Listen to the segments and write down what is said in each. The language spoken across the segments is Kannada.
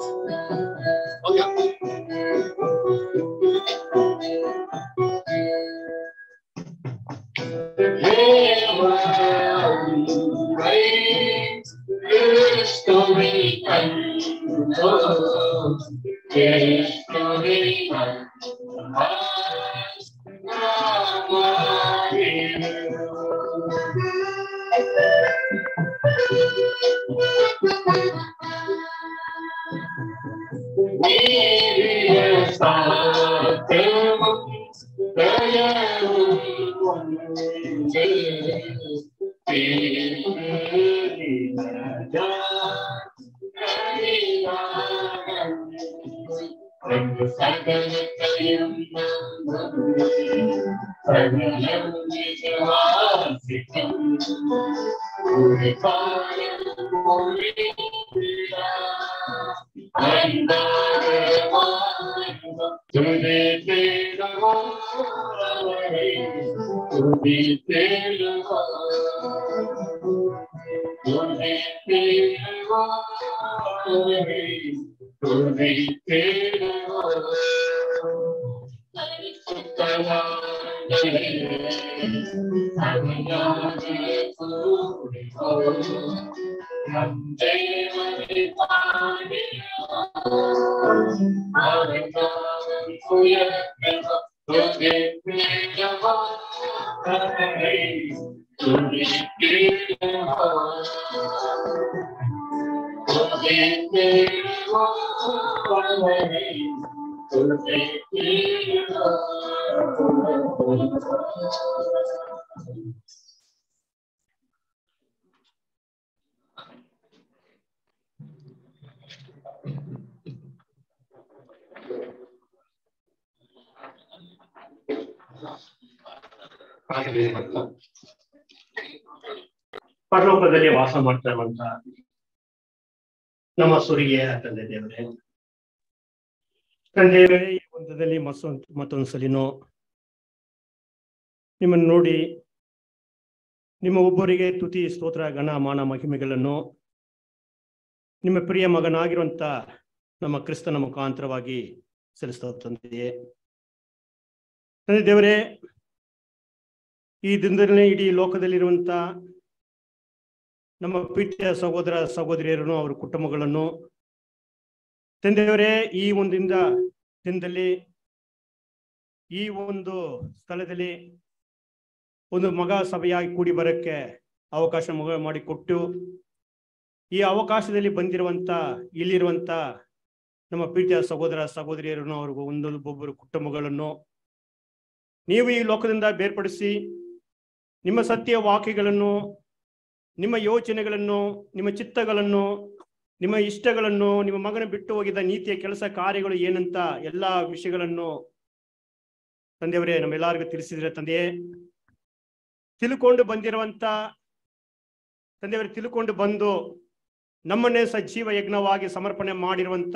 ಪರಲೋಕದಲ್ಲಿ ವಾಸ ಮಾಡ್ತಾ ಇರುವಂತ ನಮ್ಮ ಸುರಿಗೆ ತಂದೆ ದೇವರೇ ತಂದೆಯವರೇ ಈ ಒಂದದಲ್ಲಿ ಮತ್ತೊಂದು ಮತ್ತೊಂದು ಸಲಿನೋ ನಿಮ್ಮನ್ನು ನೋಡಿ ನಿಮ್ಮ ಒಬ್ಬರಿಗೆ ತುತಿ ಸ್ತೋತ್ರ ಗಣ ಮಾನ ಮಹಿಮೆಗಳನ್ನು ನಿಮ್ಮ ಪ್ರಿಯ ಮಗನಾಗಿರುವಂತ ನಮ್ಮ ಕ್ರಿಸ್ತನ ಮುಖಾಂತರವಾಗಿ ಸಲ್ಲಿಸ್ತಾ ತಂದೆಯೇ ತಂದೆ ದೇವರೇ ಈ ದಿನದಲ್ಲಿ ಇಡೀ ಲೋಕದಲ್ಲಿರುವಂತ ನಮ್ಮ ಪ್ರೀತಿಯ ಸಹೋದರ ಸಹೋದರಿಯರನ್ನು ಅವರ ಕುಟುಂಬಗಳನ್ನು ತಂದೆಯವರೇ ಈ ಒಂದಿಂದ ದಿನದಲ್ಲಿ ಈ ಒಂದು ಸ್ಥಳದಲ್ಲಿ ಒಂದು ಮಗ ಸಭೆಯಾಗಿ ಕೂಡಿ ಬರಕ್ಕೆ ಅವಕಾಶ ಮಗ ಮಾಡಿಕೊಟ್ಟು ಈ ಅವಕಾಶದಲ್ಲಿ ಬಂದಿರುವಂತ ಇಲ್ಲಿರುವಂತ ನಮ್ಮ ಪ್ರೀತಿಯ ಸಹೋದರ ಸಹೋದರಿಯರನ್ನು ಅವ್ರಿಗೂ ಒಂದೊಬ್ಬೊಬ್ಬರು ಕುಟುಂಬಗಳನ್ನು ನೀವು ಈ ಲೋಕದಿಂದ ಬೇರ್ಪಡಿಸಿ ನಿಮ್ಮ ಸತ್ಯ ವಾಕ್ಯಗಳನ್ನು ನಿಮ್ಮ ಯೋಚನೆಗಳನ್ನು ನಿಮ್ಮ ಚಿತ್ತಗಳನ್ನು ನಿಮ್ಮ ಇಷ್ಟಗಳನ್ನು ನಿಮ್ಮ ಮಗನ ಬಿಟ್ಟು ಹೋಗಿದ್ದ ನೀತಿಯ ಕೆಲಸ ಕಾರ್ಯಗಳು ಏನಂತ ಎಲ್ಲಾ ವಿಷಯಗಳನ್ನು ತಂದೆಯವರೇ ನಮ್ಮೆಲ್ಲರಿಗೂ ತಿಳಿಸಿದ್ರೆ ತಂದೆಯೇ ತಿಳ್ಕೊಂಡು ಬಂದಿರುವಂತ ತಂದೆಯವರೇ ತಿಳ್ಕೊಂಡು ಬಂದು ನಮ್ಮನ್ನೇ ಸಜೀವ ಯಜ್ಞವಾಗಿ ಸಮರ್ಪಣೆ ಮಾಡಿರುವಂತ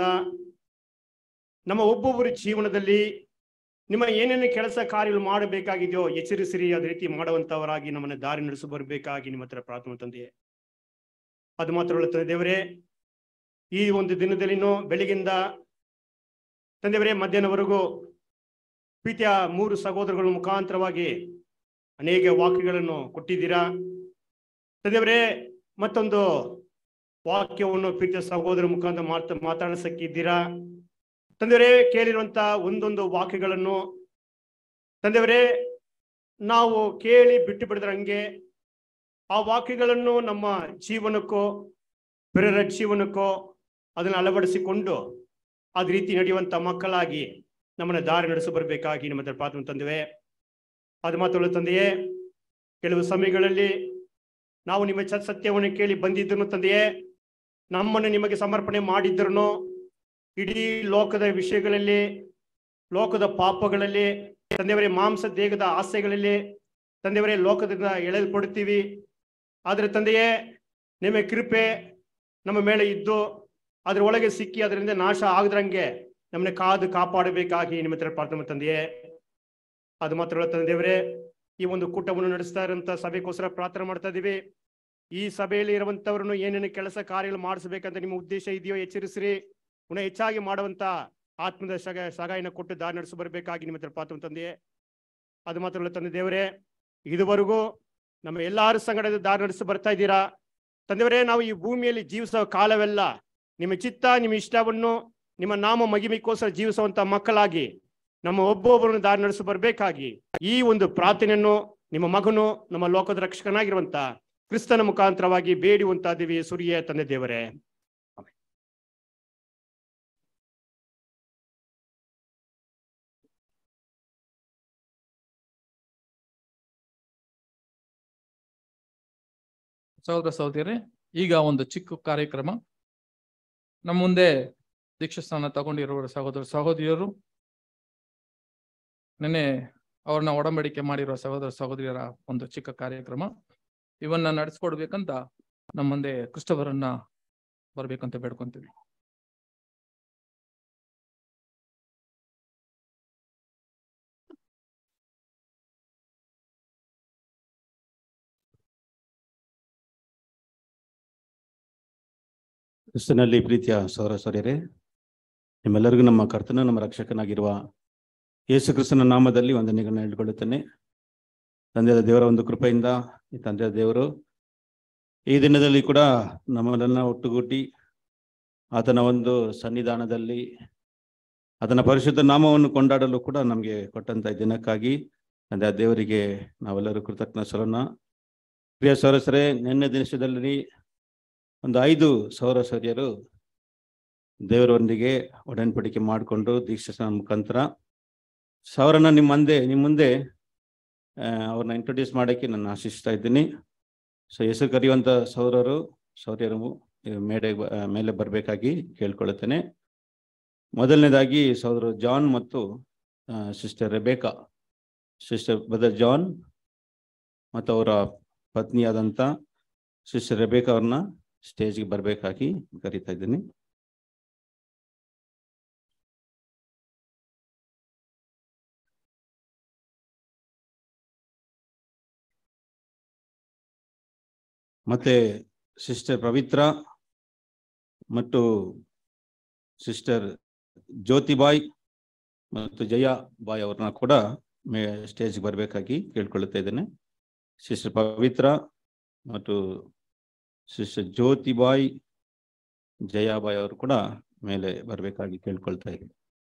ನಮ್ಮ ಒಬ್ಬೊಬ್ಬರ ಜೀವನದಲ್ಲಿ ನಿಮ್ಮ ಏನೇನು ಕೆಲಸ ಕಾರ್ಯಗಳು ಮಾಡಬೇಕಾಗಿದೆಯೋ ಎಚ್ಚರಿಸಿರಿ ಅದೇ ರೀತಿ ಮಾಡುವಂತವರಾಗಿ ನಮ್ಮನ್ನ ದಾರಿ ನಡೆಸಿ ಬರಬೇಕಾಗಿ ನಿಮ್ಮ ಹತ್ರ ಪ್ರಾರ್ಥನೆ ತಂದೆಯೇ ಅದು ಮಾತ್ರ ತಂದೆ ದೇವರೇ ಈ ಒಂದು ದಿನದಲ್ಲಿನೂ ಬೆಳಗಿಂದ ತಂದೆಯವರೇ ಮಧ್ಯಾಹ್ನವರೆಗೂ ಪ್ರೀತಿಯ ಮೂರು ಸಹೋದರಗಳ ಮುಖಾಂತರವಾಗಿ ಅನೇಕ ವಾಕ್ಯಗಳನ್ನು ಕೊಟ್ಟಿದ್ದೀರಾ ತಂದೆಯವರೇ ಮತ್ತೊಂದು ವಾಕ್ಯವನ್ನು ಪ್ರೀತಿಯ ಸಹೋದರ ಮುಖಾಂತರ ಮಾತ ಮಾತಾಡಿಸಕ್ಕಿದ್ದೀರಾ ತಂದೆಯವರೇ ಕೇಳಿರುವಂತ ಒಂದೊಂದು ವಾಕ್ಯಗಳನ್ನು ತಂದೆಯವರೇ ನಾವು ಕೇಳಿ ಬಿಟ್ಟು ಬಿಡಿದ್ರೆ ಹಂಗೆ ಆ ವಾಕ್ಯಗಳನ್ನು ನಮ್ಮ ಜೀವನಕ್ಕೋ ಬೇರೆಯವರ ಜೀವನಕ್ಕೋ ಅದನ್ನು ಅಳವಡಿಸಿಕೊಂಡು ಅದ ರೀತಿ ನಡೆಯುವಂತ ಮಕ್ಕಳಾಗಿ ನಮ್ಮನ್ನ ದಾರಿ ನಡೆಸಿ ಬರಬೇಕಾಗಿ ನಮ್ಮ ಹತ್ರ ಪ್ರಾರ್ಥನೆ ತಂದೆವೆ ಅದು ಮಾತ್ರ ತಂದೆಯೇ ಕೆಲವು ಸಮಯಗಳಲ್ಲಿ ನಾವು ನಿಮ್ಮ ಚ ಸತ್ಯವನ್ನು ಕೇಳಿ ಬಂದಿದ್ದನು ತಂದೆಯೇ ನಮ್ಮನ್ನು ನಿಮಗೆ ಸಮರ್ಪಣೆ ಮಾಡಿದ್ರು ಇಡೀ ಲೋಕದ ವಿಷಯಗಳಲ್ಲಿ ಲೋಕದ ಪಾಪಗಳಲ್ಲಿ ತಂದೆಯವರೇ ಮಾಂಸ ದೇಹದ ಆಸೆಗಳಲ್ಲಿ ತಂದೆಯವರೇ ಲೋಕದಿಂದ ಎಳೆದುಕೊಡ್ತೀವಿ ಆದರೆ ತಂದೆಯೇ ನಿಮ್ಮ ಕೃಪೆ ನಮ್ಮ ಮೇಲೆ ಇದ್ದು ಅದ್ರ ಒಳಗೆ ಸಿಕ್ಕಿ ಅದರಿಂದ ನಾಶ ಆಗದ್ರಂಗೆ ನಮ್ಮನ್ನ ಕಾದು ಕಾಪಾಡಬೇಕಾಗಿ ನಿಮ್ಮ ಹತ್ರ ಪ್ರಾರ್ಥನೆ ತಂದೆಯೇ ಅದು ಮಾತ್ರ ತಂದೆಯವರೇ ಈ ಒಂದು ಕೂಟವನ್ನು ನಡೆಸ್ತಾ ಇರೋಂಥ ಸಭೆಗೋಸ್ಕರ ಪ್ರಾರ್ಥನೆ ಮಾಡ್ತಾ ಇದೀವಿ ಈ ಸಭೆಯಲ್ಲಿ ಇರುವಂತವ್ರನ್ನು ಏನೇನು ಕೆಲಸ ಕಾರ್ಯಗಳು ಮಾಡಿಸ್ಬೇಕಂತ ನಿಮ್ಮ ಉದ್ದೇಶ ಇದೆಯೋ ಎಚ್ಚರಿಸ್ರಿ ಪುನಃ ಹೆಚ್ಚಾಗಿ ಮಾಡುವಂತ ಆತ್ಮದ ಸಗ ಸಹಾಯನ ಕೊಟ್ಟು ದಾರಿ ನಡೆಸಿ ಬರಬೇಕಾಗಿ ನಿಮ್ಮ ಹತ್ರ ಪಾತ್ರ ತಂದೆಯೇ ಅದು ಮಾತ್ರ ತಂದೆ ದೇವರೇ ಇದುವರೆಗೂ ನಮ್ಮ ಎಲ್ಲಾರ ಸಂಗಡದ ದಾರಿ ನಡೆಸಿ ಬರ್ತಾ ಇದ್ದೀರಾ ತಂದೆಯವರೇ ನಾವು ಈ ಭೂಮಿಯಲ್ಲಿ ಜೀವಿಸುವ ಕಾಲವೆಲ್ಲ ನಿಮ್ಮ ಚಿತ್ತ ನಿಮ್ಮ ಇಷ್ಟವನ್ನು ನಿಮ್ಮ ನಾಮ ಮಗಿಮಿಕೋಸ್ಕರ ಜೀವಿಸುವಂತ ಮಕ್ಕಳಾಗಿ ನಮ್ಮ ಒಬ್ಬೊಬ್ಬರನ್ನು ದಾರಿ ನಡೆಸಿ ಬರಬೇಕಾಗಿ ಈ ಒಂದು ಪ್ರಾರ್ಥನೆಯನ್ನು ನಿಮ್ಮ ಮಗನು ನಮ್ಮ ಲೋಕದ ರಕ್ಷಕನಾಗಿರುವಂತ ಕ್ರಿಸ್ತನ ಮುಖಾಂತರವಾಗಿ ಬೇಡುವಂತ ದೇವಿ ಸುರಿಯ ತಂದೆ ದೇವರೇ ಸಹೋದರ ಸಹೋದರಿ ಈಗ ಒಂದು ಚಿಕ್ಕ ಕಾರ್ಯಕ್ರಮ ನಮ್ಮ ಮುಂದೆ ದೀಕ್ಷಾಸ್ಥಾನ ತಗೊಂಡಿರುವ ಸಹೋದರ ಸಹೋದರಿಯರು ನೆನ್ನೆ ಅವ್ರನ್ನ ಒಡಂಬಡಿಕೆ ಮಾಡಿರುವ ಸಹೋದರ ಸಹೋದರಿಯರ ಒಂದು ಚಿಕ್ಕ ಕಾರ್ಯಕ್ರಮ ಇವನ್ನ ನಡೆಸ್ಕೊಡ್ಬೇಕಂತ ನಮ್ಮ ಮುಂದೆ ಕ್ರಿಸ್ತವರನ್ನ ಬರ್ಬೇಕಂತ ಬೇಡ್ಕೊಂತೀವಿ ಕ್ರಿಸ್ತನಲ್ಲಿ ಪ್ರೀತಿಯ ಸೌರ ಸೌರ್ಯರೇ ನಿಮ್ಮೆಲ್ಲರಿಗೂ ನಮ್ಮ ಕರ್ತನ ನಮ್ಮ ರಕ್ಷಕನಾಗಿರುವ ಯೇಸು ಕ್ರಿಸ್ತನ ನಾಮದಲ್ಲಿ ವಂದನೆಗಳನ್ನ ಹೇಳ್ಕೊಳ್ಳುತ್ತೇನೆ ತಂದೆಯ ದೇವರ ಒಂದು ಕೃಪೆಯಿಂದ ಈ ತಂದೆಯ ದೇವರು ಈ ದಿನದಲ್ಲಿ ಕೂಡ ನಮ್ಮನ್ನೆಲ್ಲ ಒಟ್ಟುಗೂಟಿ ಆತನ ಒಂದು ಸನ್ನಿಧಾನದಲ್ಲಿ ಆತನ ಪರಿಶುದ್ಧ ನಾಮವನ್ನು ಕೊಂಡಾಡಲು ಕೂಡ ನಮಗೆ ಕೊಟ್ಟಂತ ಈ ದಿನಕ್ಕಾಗಿ ತಂದೆಯ ದೇವರಿಗೆ ನಾವೆಲ್ಲರೂ ಕೃತಜ್ಞ ಸರೋಣ ಪ್ರಿಯ ಸೌರಸರೇ ನಿನ್ನೆ ದಿನದಲ್ಲಿ ಒಂದು ಐದು ಸೌರ ಸೌರ್ಯರು ದೇವರೊಂದಿಗೆ ಒಡನ್ಪಡಿಕೆ ಮಾಡಿಕೊಂಡು ದೀಕ್ಷಿಸ ಮುಖಾಂತರ ಸೌರನ ನಿಮ್ಮ ಮುಂದೆ ನಿಮ್ಮ ಮುಂದೆ ಆ, ಅವ್ರನ್ನ ಇಂಟ್ರೊಡ್ಯೂಸ್ ಮಾಡೋಕ್ಕೆ ನಾನು ಆಶಿಸ್ತಾ ಇದ್ದೀನಿ ಸೊ ಹೆಸರು ಕರೆಯುವಂಥ ಸೌರರು ಸೌರ್ಯರು ಮೇಡೆ ಮೇಲೆ ಬರಬೇಕಾಗಿ ಕೇಳ್ಕೊಳ್ಳುತ್ತೇನೆ ಮೊದಲನೇದಾಗಿ ಸಹೋದರ ಜಾನ್ ಮತ್ತು sister Rebecca sister brother John ಮತ್ತು ಅವರ ಪತ್ನಿಯಾದಂಥ ಸಿಸ್ಟರ್ ರೆಬೇಕಾ ಅವ್ರನ್ನ ಸ್ಟೇಜ್ಗೆ ಬರಬೇಕಾಗಿ ಕರೀತಾ ಇದ್ದೀನಿ ಮತ್ತೆ ಸಿಸ್ಟರ್ ಪವಿತ್ರ ಮತ್ತು ಸಿಸ್ಟರ್ ಜ್ಯೋತಿಬಾಯ್ ಮತ್ತು ಜಯ ಬಾಯ್ ಅವ್ರನ್ನ ಕೂಡ ಮೇ ಸ್ಟೇಜ್ಗೆ ಬರಬೇಕಾಗಿ ಕೇಳ್ಕೊಳ್ತಾ ಇದ್ದೇನೆ ಸಿಸ್ಟರ್ ಪವಿತ್ರ ಮತ್ತು ಸಿಸ್ಟರ್ ಜ್ಯೋತಿಬಾಯ್ ಜಯಾಬಾಯ್ ಅವರು ಕೂಡ ಮೇಲೆ ಬರಬೇಕಾಗಿ ಕೇಳ್ಕೊಳ್ತಾ ಇದ್ದೀನಿ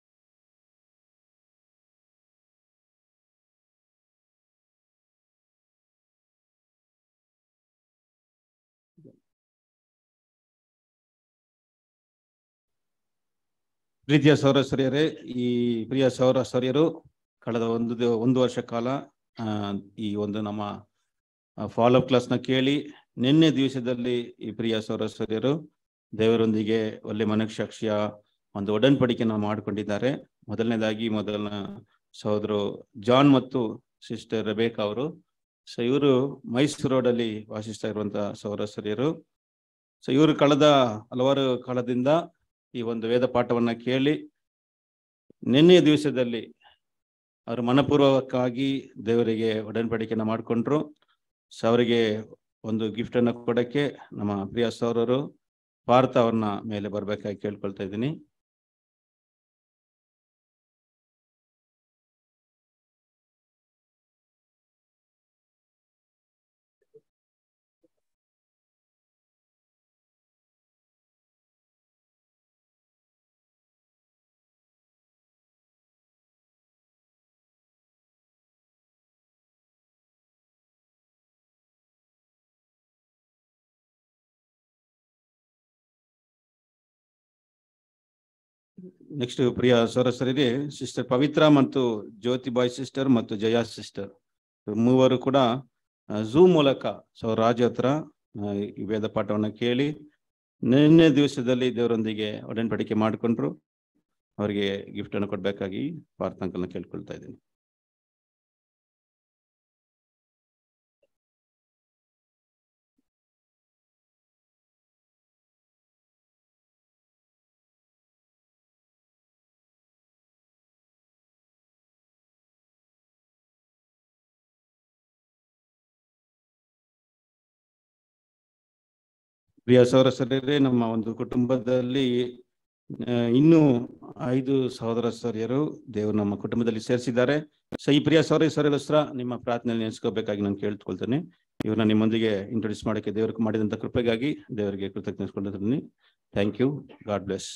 ಪ್ರೀತಿಯ ಸೌರಸ್ವರ್ಯರೇ ಈ ಪ್ರಿಯ ಸೌರಸ್ವರ್ಯರು ಕಳೆದ ಒಂದು ದಿ- ಒಂದು ವರ್ಷ ಕಾಲ ಆ, ಈ ಒಂದು ನಮ್ಮ ಫಾಲೋ ಕ್ಲಾಸ್ನ ಕೇಳಿ ನಿನ್ನೆ ದಿವಸದಲ್ಲಿ ಈ ಪ್ರಿಯ ಸೌರಸ್ವರ್ಯರು ದೇವರೊಂದಿಗೆ ಒಳ್ಳೆ ಮನಸ್ಸಾಕ್ಷಿಯ ಒಂದು ಒಡನ್ಪಡಿಕೆಯನ್ನು ಮಾಡಿಕೊಂಡಿದ್ದಾರೆ ಮೊದಲನೇದಾಗಿ ಮೊದಲನ ಸಹೋದರು ಜಾನ್ ಮತ್ತು ಸಿಸ್ಟರ್ ರೆಬೇಕಾ ಅವರು ಸೊ ಇವರು ಮೈಸೂರು ರೋಡಲ್ಲಿ ವಾಸಿಸ್ತಾ ಇರುವಂತಹ ಸೌರಸ್ವರ್ಯರು ಸೊ ಇವರು ಕಳೆದ ಹಲವಾರು ಕಾಲದಿಂದ ಈ ಒಂದು ವೇದ ಪಾಠವನ್ನ ಕೇಳಿ ನಿನ್ನೆ ದಿವಸದಲ್ಲಿ ಅವರು ಮನಪೂರ್ವಕವಾಗಿ ದೇವರಿಗೆ ಒಡನ್ಬಡಿಕೆಯನ್ನು ಮಾಡಿಕೊಂಡ್ರು ಸೊ ಅವರಿಗೆ ಒಂದು ಗಿಫ್ಟ್ ಅನ್ನು ಕೊಡಕ್ಕೆ ನಮ್ಮ ಪ್ರಿಯ ಸೌರರು ಭಾರತ ಅವ್ರನ್ನ ಮೇಲೆ ಬರ್ಬೇಕಾಗಿ ಕೇಳ್ಕೊಳ್ತಾ ಇದ್ದೀನಿ ನೆಕ್ಸ್ಟ್ ಪ್ರಿಯ ಸರಸರಿಗೆ ಸಿಸ್ಟರ್ ಪವಿತ್ರ ಮತ್ತು ಜ್ಯೋತಿಬಾಯ್ ಸಿಸ್ಟರ್ ಮತ್ತು ಜಯಾ ಸಿಸ್ಟರ್ ಮೂವರು ಕೂಡ ಝೂಮ್ ಮೂಲಕ ಸೊ ರಾಜ ಹತ್ರ ಆ, ಈ ವೇದ ಪಾಠವನ್ನ ಕೇಳಿ ನಿನ್ನೆ ದಿವಸದಲ್ಲಿ ದೇವರೊಂದಿಗೆ ಒಡನ್ಬಡಿಕೆ ಮಾಡಿಕೊಂಡ್ರು ಅವರಿಗೆ ಗಿಫ್ಟ್ ಅನ್ನು ಕೊಡ್ಬೇಕಾಗಿ ಪ್ರಾರ್ಥನಾಂಕಲ್ನ ಕೇಳ್ಕೊಳ್ತಾ ಇದ್ದೀನಿ ಪ್ರಿಯ ಸೌರಸರೇ ನಮ್ಮ ಒಂದು ಕುಟುಂಬದಲ್ಲಿ ಆ, ಇನ್ನು ಐದು ಸಹೋದರ ಸರಿಯರು ದೇವರು ನಮ್ಮ ಕುಟುಂಬದಲ್ಲಿ ಸೇರಿಸಿದ್ದಾರೆ ಸೊ ಈ ಪ್ರಿಯ ಸಹೋದರಿ ಸರಿಯರಸ್ತ್ರ ನಿಮ್ಮ ಪ್ರಾರ್ಥನೆಯಲ್ಲಿ ನೆನೆಸ್ಕೋಬೇಕಾಗಿ ನಾನು ಕೇಳ್ಕೊಳ್ತೇನೆ ಇವ್ರನ್ನ ನಿಮ್ಮೊಂದಿಗೆ ಇಂಟ್ರೊಡ್ಯೂಸ್ ಮಾಡಕ್ಕೆ ದೇವರಿಗೆ ಮಾಡಿದಂತ ಕೃಪೆಗಾಗಿ ದೇವರಿಗೆ ಕೃತಜ್ಞತೆಸ್ಕೊಂಡಿದ್ದೀನಿ thank you God bless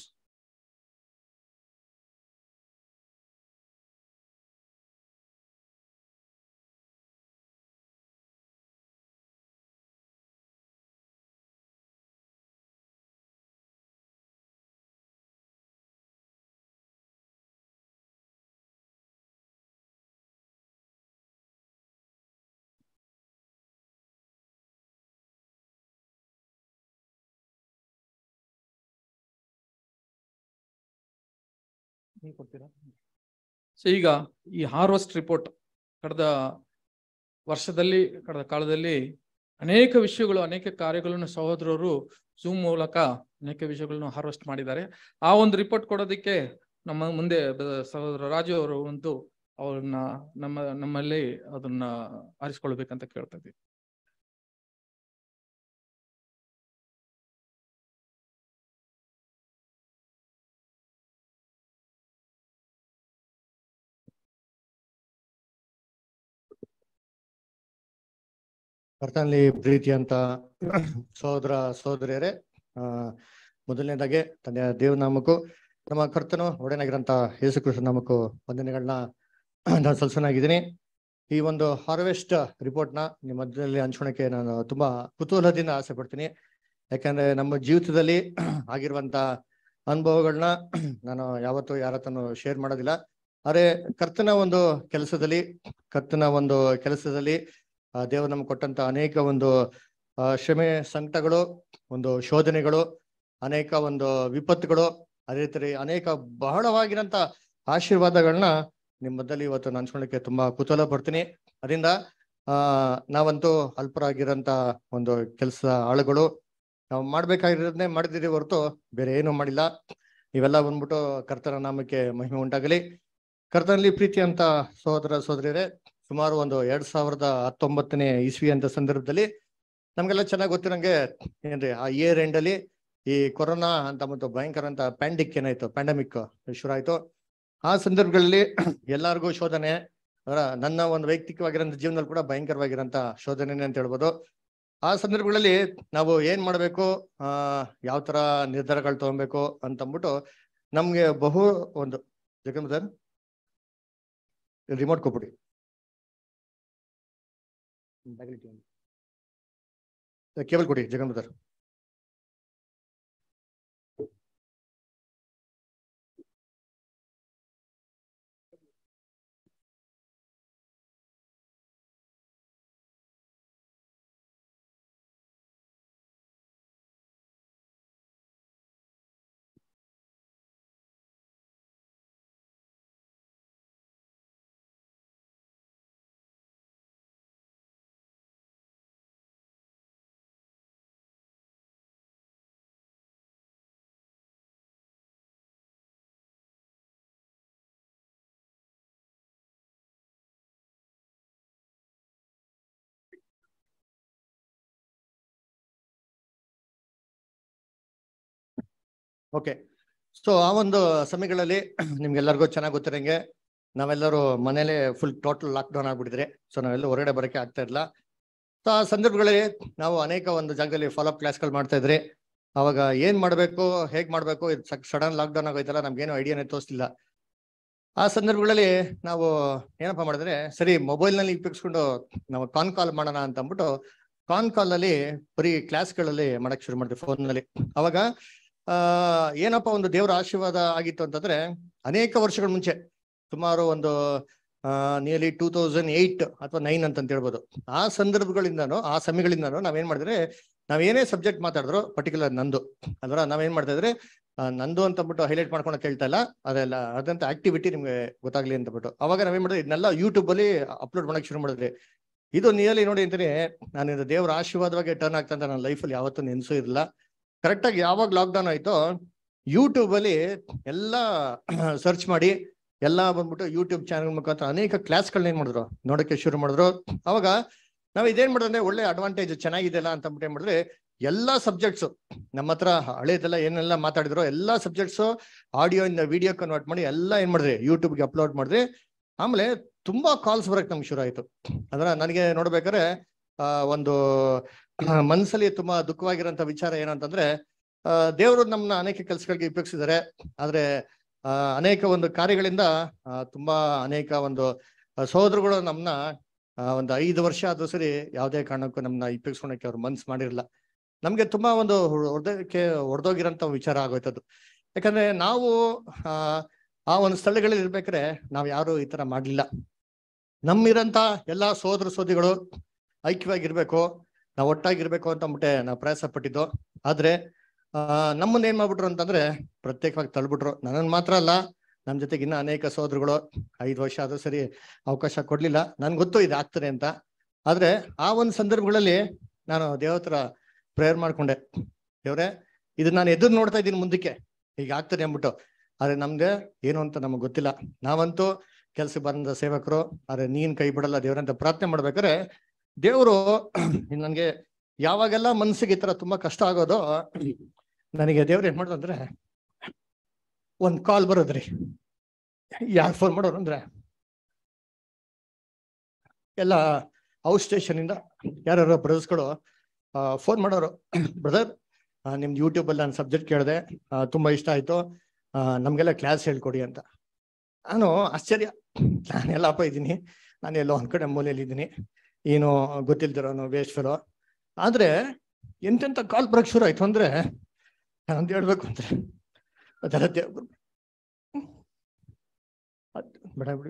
so ಈಗ ಈ ಹಾರ್ವೆಸ್ಟ್ ರಿಪೋರ್ಟ್ ಕಳೆದ ವರ್ಷದಲ್ಲಿ ಕಳೆದ ಕಾಲದಲ್ಲಿ ಅನೇಕ ವಿಷಯಗಳು ಅನೇಕ ಕಾರ್ಯಗಳನ್ನು ಸಹೋದರರು ಜೂಮ್ ಮೂಲಕ ಅನೇಕ ವಿಷಯಗಳನ್ನು ಹಾರ್ವೆಸ್ಟ್ ಮಾಡಿದ್ದಾರೆ ಆ ಒಂದು ರಿಪೋರ್ಟ್ ಕೊಡೋದಕ್ಕೆ ನಮ್ಮ ಮುಂದೆ ಬ- ಸಹೋದರ ರಾಜು ಅವರು ಒಂದು ಅವ್ರನ್ನ ನಮ್ಮ ನಮ್ಮಲ್ಲಿ ಅದನ್ನ ಆರಿಸ್ಕೊಳ್ಬೇಕಂತ ಕೇಳ್ತಾ ಇದ್ದೀವಿ ಕರ್ತನಲ್ಲಿ ಪ್ರೀತಿ ಅಂತ ಸಹೋದರ ಸಹೋದರಿಯರೇ ಆ ಮೊದಲನೇದಾಗೆ ತಂದೆಯ ದೇವನಾಮಕ್ಕೂ ನಮ್ಮ ಕರ್ತನು ಒಡೆನಾಗಿರಂತ ಯೇಸು ಕೃಷ್ಣ ನಾಮಕ್ಕೂ ವಂದನೆಗಳನ್ನ ನಾನು ಸಲ್ಸನಾಗಿದ್ದೀನಿ ಈ ಒಂದು ಹಾರ್ವೆಸ್ಟ್ ರಿಪೋರ್ಟ್ನ ನಿಮ್ಮ ಮಧ್ಯದಲ್ಲಿ ಹಂಚ್ಕೊಳಕ್ಕೆ ನಾನು ತುಂಬಾ ಕುತೂಹಲದಿಂದ ಆಸೆ ಪಡ್ತೀನಿ ಯಾಕಂದ್ರೆ ನಮ್ಮ ಜೀವಿತದಲ್ಲಿ ಆಗಿರುವಂತ ಅನುಭವಗಳನ್ನ ನಾನು ಯಾವತ್ತೂ ಯಾರ ಹತ್ರನೂ ಶೇರ್ ಮಾಡೋದಿಲ್ಲ ಆದರೆ ಕರ್ತನ ಒಂದು ಕೆಲಸದಲ್ಲಿ ಕರ್ತನ ಒಂದು ಕೆಲಸದಲ್ಲಿ ಆ ದೇವರು ನಮ್ಗೆ ಕೊಟ್ಟಂತ ಅನೇಕ ಒಂದು ಆ, ಶ್ರಮೆ ಸಂಕಟಗಳು ಒಂದು ಶೋಧನೆಗಳು ಅನೇಕ ಒಂದು ವಿಪತ್ತುಗಳು ಅದೇ ರೀತಿ ಅನೇಕ ಬಹಳವಾಗಿರಂತ ಆಶೀರ್ವಾದಗಳನ್ನ ನಿಮ್ಮ ಮಧ್ಯದಲ್ಲಿ ಇವತ್ತು ಹಂಚ್ಕೊಳ್ಳಿಕ್ಕೆ ತುಂಬಾ ಕುತೂಹಲ ಪಡ್ತೀನಿ ಅದರಿಂದ ಆ ನಾವಂತೂ ಅಲ್ಪರಾಗಿರೋಂತ ಒಂದು ಕೆಲಸ ಆಳುಗಳು ನಾವು ಮಾಡ್ಬೇಕಾಗಿರೋದನ್ನೇ ಮಾಡಿದಿರಿ ಹೊರತು ಬೇರೆ ಏನು ಮಾಡಿಲ್ಲ ಇವೆಲ್ಲ ಬಂದ್ಬಿಟ್ಟು ಕರ್ತನ ನಾಮಕ್ಕೆ ಮಹಿಮೆ ಉಂಟಾಗಲಿ ಕರ್ತನಲ್ಲಿ ಪ್ರೀತಿ ಅಂತ ಸಹೋದರ ಸಹೋದರಿಯರೇ ಸುಮಾರು ಒಂದು ಎರಡ್ ಸಾವಿರದ ಹತ್ತೊಂಬತ್ತನೇ ಇಸ್ವಿ ಅಂತ ಸಂದರ್ಭದಲ್ಲಿ ನಮ್ಗೆಲ್ಲ ಚೆನ್ನಾಗಿ ಗೊತ್ತಿರಂಗೆ ಏನ್ರಿ ಆ ಇಯರ್ ಎಂಡ್ ಅಲ್ಲಿ ಈ ಕೊರೋನಾ ಅಂತ ಮತ್ತು ಭಯಂಕರ ಅಂತ ಪ್ಯಾಂಡಿಕ್ ಏನಾಯ್ತು ಪ್ಯಾಂಡಮಿಕ್ ಶುರು ಆಯ್ತು ಆ ಸಂದರ್ಭಗಳಲ್ಲಿ ಎಲ್ಲಾರ್ಗೂ ಶೋಧನೆ ಅದರ ನನ್ನ ಒಂದು ವೈಯಕ್ತಿಕವಾಗಿರೋಂಥ ಜೀವನದಲ್ಲಿ ಕೂಡ ಭಯಂಕರವಾಗಿರೋಂಥ ಶೋಧನೆ ಅಂತ ಹೇಳ್ಬೋದು ಆ ಸಂದರ್ಭಗಳಲ್ಲಿ ನಾವು ಏನ್ ಮಾಡ್ಬೇಕು ಆ ಯಾವ ತರ ನಿರ್ಧಾರಗಳು ತಗೊಬೇಕು ಅಂತಂದ್ಬಿಟ್ಟು ನಮ್ಗೆ ಬಹು ಒಂದು ಜಗನ್ ಸರ್ ರಿಮೋಟ್ ಕೊಟ್ಬಿಡಿ ಕೇಬಲ್ ಕೊಡಿ ಜಗನ್ ಸರ್ ಓಕೆ ಸೊ ಆ ಒಂದು ಸಮಯಗಳಲ್ಲಿ ನಿಮ್ಗೆಲ್ಲರಿಗೂ ಚೆನ್ನಾಗಿ ಗೊತ್ತಿರಂಗೆ ನಾವೆಲ್ಲರೂ ಮನೇಲೆ ಫುಲ್ ಟೋಟಲ್ ಲಾಕ್ ಡೌನ್ ಆಗ್ಬಿಟ್ಟಿದ್ರೆ ಸೊ ನಾವೆಲ್ಲ ಹೊರಗಡೆ ಬರೋಕೆ ಆಗ್ತಾ ಇಲ್ಲ ಸೊ ಆ ಸಂದರ್ಭಗಳಲ್ಲಿ ನಾವು ಅನೇಕ ಒಂದು ಜಾಗದಲ್ಲಿ ಫಾಲೋ ಅಪ್ ಕ್ಲಾಸ್ಗಳು ಮಾಡ್ತಾ ಇದ್ರಿ ಅವಾಗ ಏನ್ ಮಾಡ್ಬೇಕು ಹೇಗ್ ಮಾಡ್ಬೇಕು ಇದು ಸಡನ್ ಲಾಕ್ ಡೌನ್ ಆಗೋಯ್ತಲ್ಲ ನಮ್ಗೇನು ಐಡಿಯಾನೇ ತೋರಿಸ್ಲಿಲ್ಲ ಆ ಸಂದರ್ಭಗಳಲ್ಲಿ ನಾವು ಏನಪ್ಪಾ ಮಾಡಿದ್ರೆ ಸರಿ ಮೊಬೈಲ್ ನಲ್ಲಿ ಉಪಯೋಗಿಸ್ಕೊಂಡು ನಾವು ಕಾನ್ ಕಾಲ್ ಮಾಡೋಣ ಅಂತ ಅಂದ್ಬಿಟ್ಟು ಕಾನ್ ಕಾಲ್ ಅಲ್ಲಿ ಬರೀ ಕ್ಲಾಸ್ಗಳಲ್ಲಿ ಮಾಡಕ್ ಶುರು ಮಾಡಿದ್ವಿ ಫೋನ್ ನಲ್ಲಿ ಅವಾಗ ಆ ಏನಪ್ಪ ಒಂದು ದೇವರ ಆಶೀರ್ವಾದ ಆಗಿತ್ತು ಅಂತಂದ್ರೆ ಅನೇಕ ವರ್ಷಗಳ ಮುಂಚೆ ಸುಮಾರು ಒಂದು ನಿಯರ್ಲಿ ಟೂ ತೌಸಂಡ್ ಏಯ್ಟ್ ಅಥವಾ ನೈನ್ ಅಂತ ಹೇಳ್ಬೋದು ಆ ಸಂದರ್ಭಗಳಿಂದನೂ ಆ ಸಮಯಗಳಿಂದನೂ ನಾವೇನ್ ಮಾಡಿದ್ರೆ ನಾವೇನೇ ಸಬ್ಜೆಕ್ಟ್ ಮಾತಾಡಿದ್ರು ಪರ್ಟಿಕ್ಯುಲರ್ ನಂದು ಅಲ್ವರ ನಾವೇನ್ ಮಾಡ್ತಾ ಇದ್ರೆ ಆ, ನಂದು ಅಂತ ಬಿಟ್ಟು ಹೈಲೈಟ್ ಮಾಡ್ಕೊಂಡು ಕೇಳ್ತಾ ಇಲ್ಲ ಅದೆಲ್ಲ ಅದಂತ ಆಕ್ಟಿವಿಟಿ ನಿಮ್ಗೆ ಗೊತ್ತಾಗ್ಲಿ ಅಂತ ಬಿಟ್ಟು ಅವಾಗ ನಾವೇನ್ ಮಾಡಿದ್ರೆ ಇದನ್ನೆಲ್ಲ ಯೂಟ್ಯೂಬ್ ಅಲ್ಲಿ ಅಪ್ಲೋಡ್ ಮಾಡಕ್ ಶುರು ಮಾಡಿದ್ರಿ ಇದು ನಿಯರ್ಲಿ ನೋಡಿ ಅಂತೀನಿ ನಾನು ಇದು ದೇವರ ಆಶೀರ್ವಾದವಾಗಿ ಟರ್ನ್ ಆಗ್ತಾ ಅಂತ ನನ್ನ ಲೈಫಲ್ಲಿ ಯಾವತ್ತೂ ನೆನ್ಸೂ ಇರಲಿಲ್ಲ ಕರೆಕ್ಟ್ ಆಗಿ ಯಾವಾಗ ಲಾಕ್ಡೌನ್ ಆಯ್ತೋ ಯೂಟ್ಯೂಬ್ ಅಲ್ಲಿ ಎಲ್ಲ ಸರ್ಚ್ ಮಾಡಿ ಎಲ್ಲ ಬಂದ್ಬಿಟ್ಟು ಯೂಟ್ಯೂಬ್ ಚಾನಲ್ ಮುಖಾಂತರ ಅನೇಕ ಕ್ಲಾಸ್ಗಳನ್ನ ಏನ್ ಮಾಡಿದ್ರು ನೋಡಕ್ಕೆ ಶುರು ಮಾಡಿದ್ರು ಅವಾಗ ನಾವ್ ಇದೇನ್ ಮಾಡಿದ್ರೆ ಒಳ್ಳೆ ಅಡ್ವಾಂಟೇಜ್ ಚೆನ್ನಾಗಿದೆಯಲ್ಲ ಅಂತ ಅಂದ್ಬಿಟ್ಟು ಏನ್ ಮಾಡಿದ್ರೆ ಎಲ್ಲಾ ಸಬ್ಜೆಕ್ಟ್ಸ್ ನಮ್ಮ ಹತ್ರ ಹಳೇದೆಲ್ಲ ಏನೆಲ್ಲ ಮಾತಾಡಿದ್ರು ಎಲ್ಲಾ ಸಬ್ಜೆಕ್ಟ್ಸ್ ಆಡಿಯೋ ಇಂದ ವಿಡಿಯೋ ಕನ್ವರ್ಟ್ ಮಾಡಿ ಎಲ್ಲ ಏನ್ ಮಾಡಿದ್ರಿ ಯೂಟ್ಯೂಬ್ಗೆ ಅಪ್ಲೋಡ್ ಮಾಡಿದ್ರಿ ಆಮೇಲೆ ತುಂಬಾ ಕಾಲ್ಸ್ ಬರಕ್ ನಮ್ಗೆ ಶುರು ಆಯ್ತು ಅಂದ್ರೆ ನನಗೆ ನೋಡ್ಬೇಕಾದ್ರೆ ಆ ಒಂದು ಮನ್ಸಲ್ಲಿ ತುಂಬಾ ದುಃಖವಾಗಿರೋಂಥ ವಿಚಾರ ಏನಂತಂದ್ರೆ ಆ ದೇವರು ನಮ್ಮನ್ನ ಅನೇಕ ಕೆಲಸಗಳಿಗೆ ಉಪಯೋಗಿಸಿದ್ದಾರೆ ಆದ್ರೆ ಆ ಅನೇಕ ಒಂದು ಕಾರ್ಯಗಳಿಂದ ಆ, ತುಂಬಾ ಅನೇಕ ಒಂದು ಆ, ಸಹೋದರಗಳು ನಮ್ಮನ್ನ ಆ, ಒಂದು ಐದು ವರ್ಷ ಆದ್ರೂ ಸರಿ ಯಾವುದೇ ಕಾರಣಕ್ಕೂ ನಮ್ಮನ್ನ ಉಪಯೋಗಿಸ್ಕೊಳಕ್ಕೆ ಅವ್ರು ಮನ್ಸು ಮಾಡಿರಲಿಲ್ಲ ನಮ್ಗೆ ತುಂಬಾ ಒಂದು ಹೃದಯಕ್ಕೆ ಹೊಡೆದೋಗಿರೋಂಥ ವಿಚಾರ ಆಗೋಯ್ತದು ಯಾಕಂದ್ರೆ ನಾವು ಆ ಆ ಒಂದು ಸ್ಥಳಗಳಲ್ಲಿ ಇರ್ಬೇಕಾದ್ರೆ ನಾವ್ ಯಾರು ಈ ತರ ಮಾಡ್ಲಿಲ್ಲ ನಮ್ಮಿರಂತ ಎಲ್ಲಾ ಸೋದರ ಸೋದಿಗಳು ಐಕ್ಯವಾಗಿರ್ಬೇಕು ನಾವು ಒಟ್ಟಾಗಿರ್ಬೇಕು ಅಂತ ಅಂದ್ಬಿಟ್ಟೆ ನಾವು ಪ್ರಯಾಸ ಪಟ್ಟಿದ್ದು ಆದ್ರೆ ಆ ನಮ್ಮನ್ನ ಏನ್ ಮಾಡ್ಬಿಟ್ರು ಅಂತಂದ್ರೆ ಪ್ರತ್ಯೇಕವಾಗಿ ತಳ್ಬಿಟ್ರು ನನ್ನನ್ ಮಾತ್ರ ಅಲ್ಲ ನಮ್ ಜೊತೆಗೆ ಇನ್ನ ಅನೇಕ ಸೋದರಗಳು ಐದು ವರ್ಷ ಆದ್ರೂ ಸರಿ ಅವಕಾಶ ಕೊಡ್ಲಿಲ್ಲ ನನ್ಗೆ ಗೊತ್ತು ಇದು ಆಗ್ತದೆ ಅಂತ ಆದ್ರೆ ಆ ಒಂದು ಸಂದರ್ಭಗಳಲ್ಲಿ ನಾನು ದೇವತ್ರ ಪ್ರೇಯರ್ ಮಾಡ್ಕೊಂಡೆ ದೇವ್ರೆ ಇದು ನಾನು ಎದುರು ನೋಡ್ತಾ ಇದ್ದೀನಿ ಮುಂದಕ್ಕೆ ಈಗ ಆಗ್ತದೆ ಅಂದ್ಬಿಟ್ಟು ಆದ್ರೆ ನಮ್ಗೆ ಏನು ಅಂತ ನಮಗೆ ಗೊತ್ತಿಲ್ಲ ನಾವಂತೂ ಕೆಲ್ಸಕ್ಕೆ ಬಂದ ಸೇವಕರು ಆದ್ರೆ ನೀನ್ ಕೈ ಬಿಡಲ್ಲ ದೇವ್ರಂತ ಪ್ರಾರ್ಥನೆ ಮಾಡ್ಬೇಕಾದ್ರೆ ದೇವರು ನನ್ಗೆ ಯಾವಾಗೆಲ್ಲ ಮನ್ಸಿಗೆ ಈ ತರ ತುಂಬಾ ಕಷ್ಟ ಆಗೋದು ನನಗೆ ದೇವ್ರು ಏನ್ ಮಾಡೋದು ಅಂದ್ರೆ ಒಂದ್ ಕಾಲ್ ಬರೋದ್ರಿ ಯಾರು ಫೋನ್ ಮಾಡೋರು ಅಂದ್ರೆ ಎಲ್ಲ ಔಟ್ ಸ್ಟೇಷನ್ ಇಂದ ಯಾರ್ಯಾರೋ ಬ್ರದರ್ಸ್ಗಳು ಫೋನ್ ಮಾಡೋರು ಬ್ರದರ್ ನಿಮ್ದು ಯೂಟ್ಯೂಬ್ ಅಲ್ಲಿ ನಾನು ಸಬ್ಜೆಕ್ಟ್ ಕೇಳಿದೆ ತುಂಬಾ ಇಷ್ಟ ಆಯ್ತು ಆ, ನಮ್ಗೆಲ್ಲ ಕ್ಲಾಸ್ ಹೇಳ್ಕೊಡಿ ಅಂತ ನಾನು ಆಶ್ಚರ್ಯ ನಾನೆಲ್ಲಪ್ಪ ಇದ್ದೀನಿ ನಾನು ಎಲ್ಲೋ ಒಂದ್ ಕಡೆ ಮೂಲೆಯಲ್ಲಿ ಇದ್ದೀನಿ ಏನು ಗೊತ್ತಿಲ್ದಿರೋನು ವೇಸ್ಟ್ ಫೆಲೋ ಆದ್ರೆ ಎಂತೆಂತ ಕಾಲ್ ಬರಕ್ ಶುರು ಆಯ್ತು ಅಂದ್ರೆ ಅಂತ ಹೇಳ್ಬೇಕು ಅಂದ್ರೆ ಅದೆಲ್ಲ ದೇವ್ರು ಅದ್ ಬೇಡ ಬಿಡಿ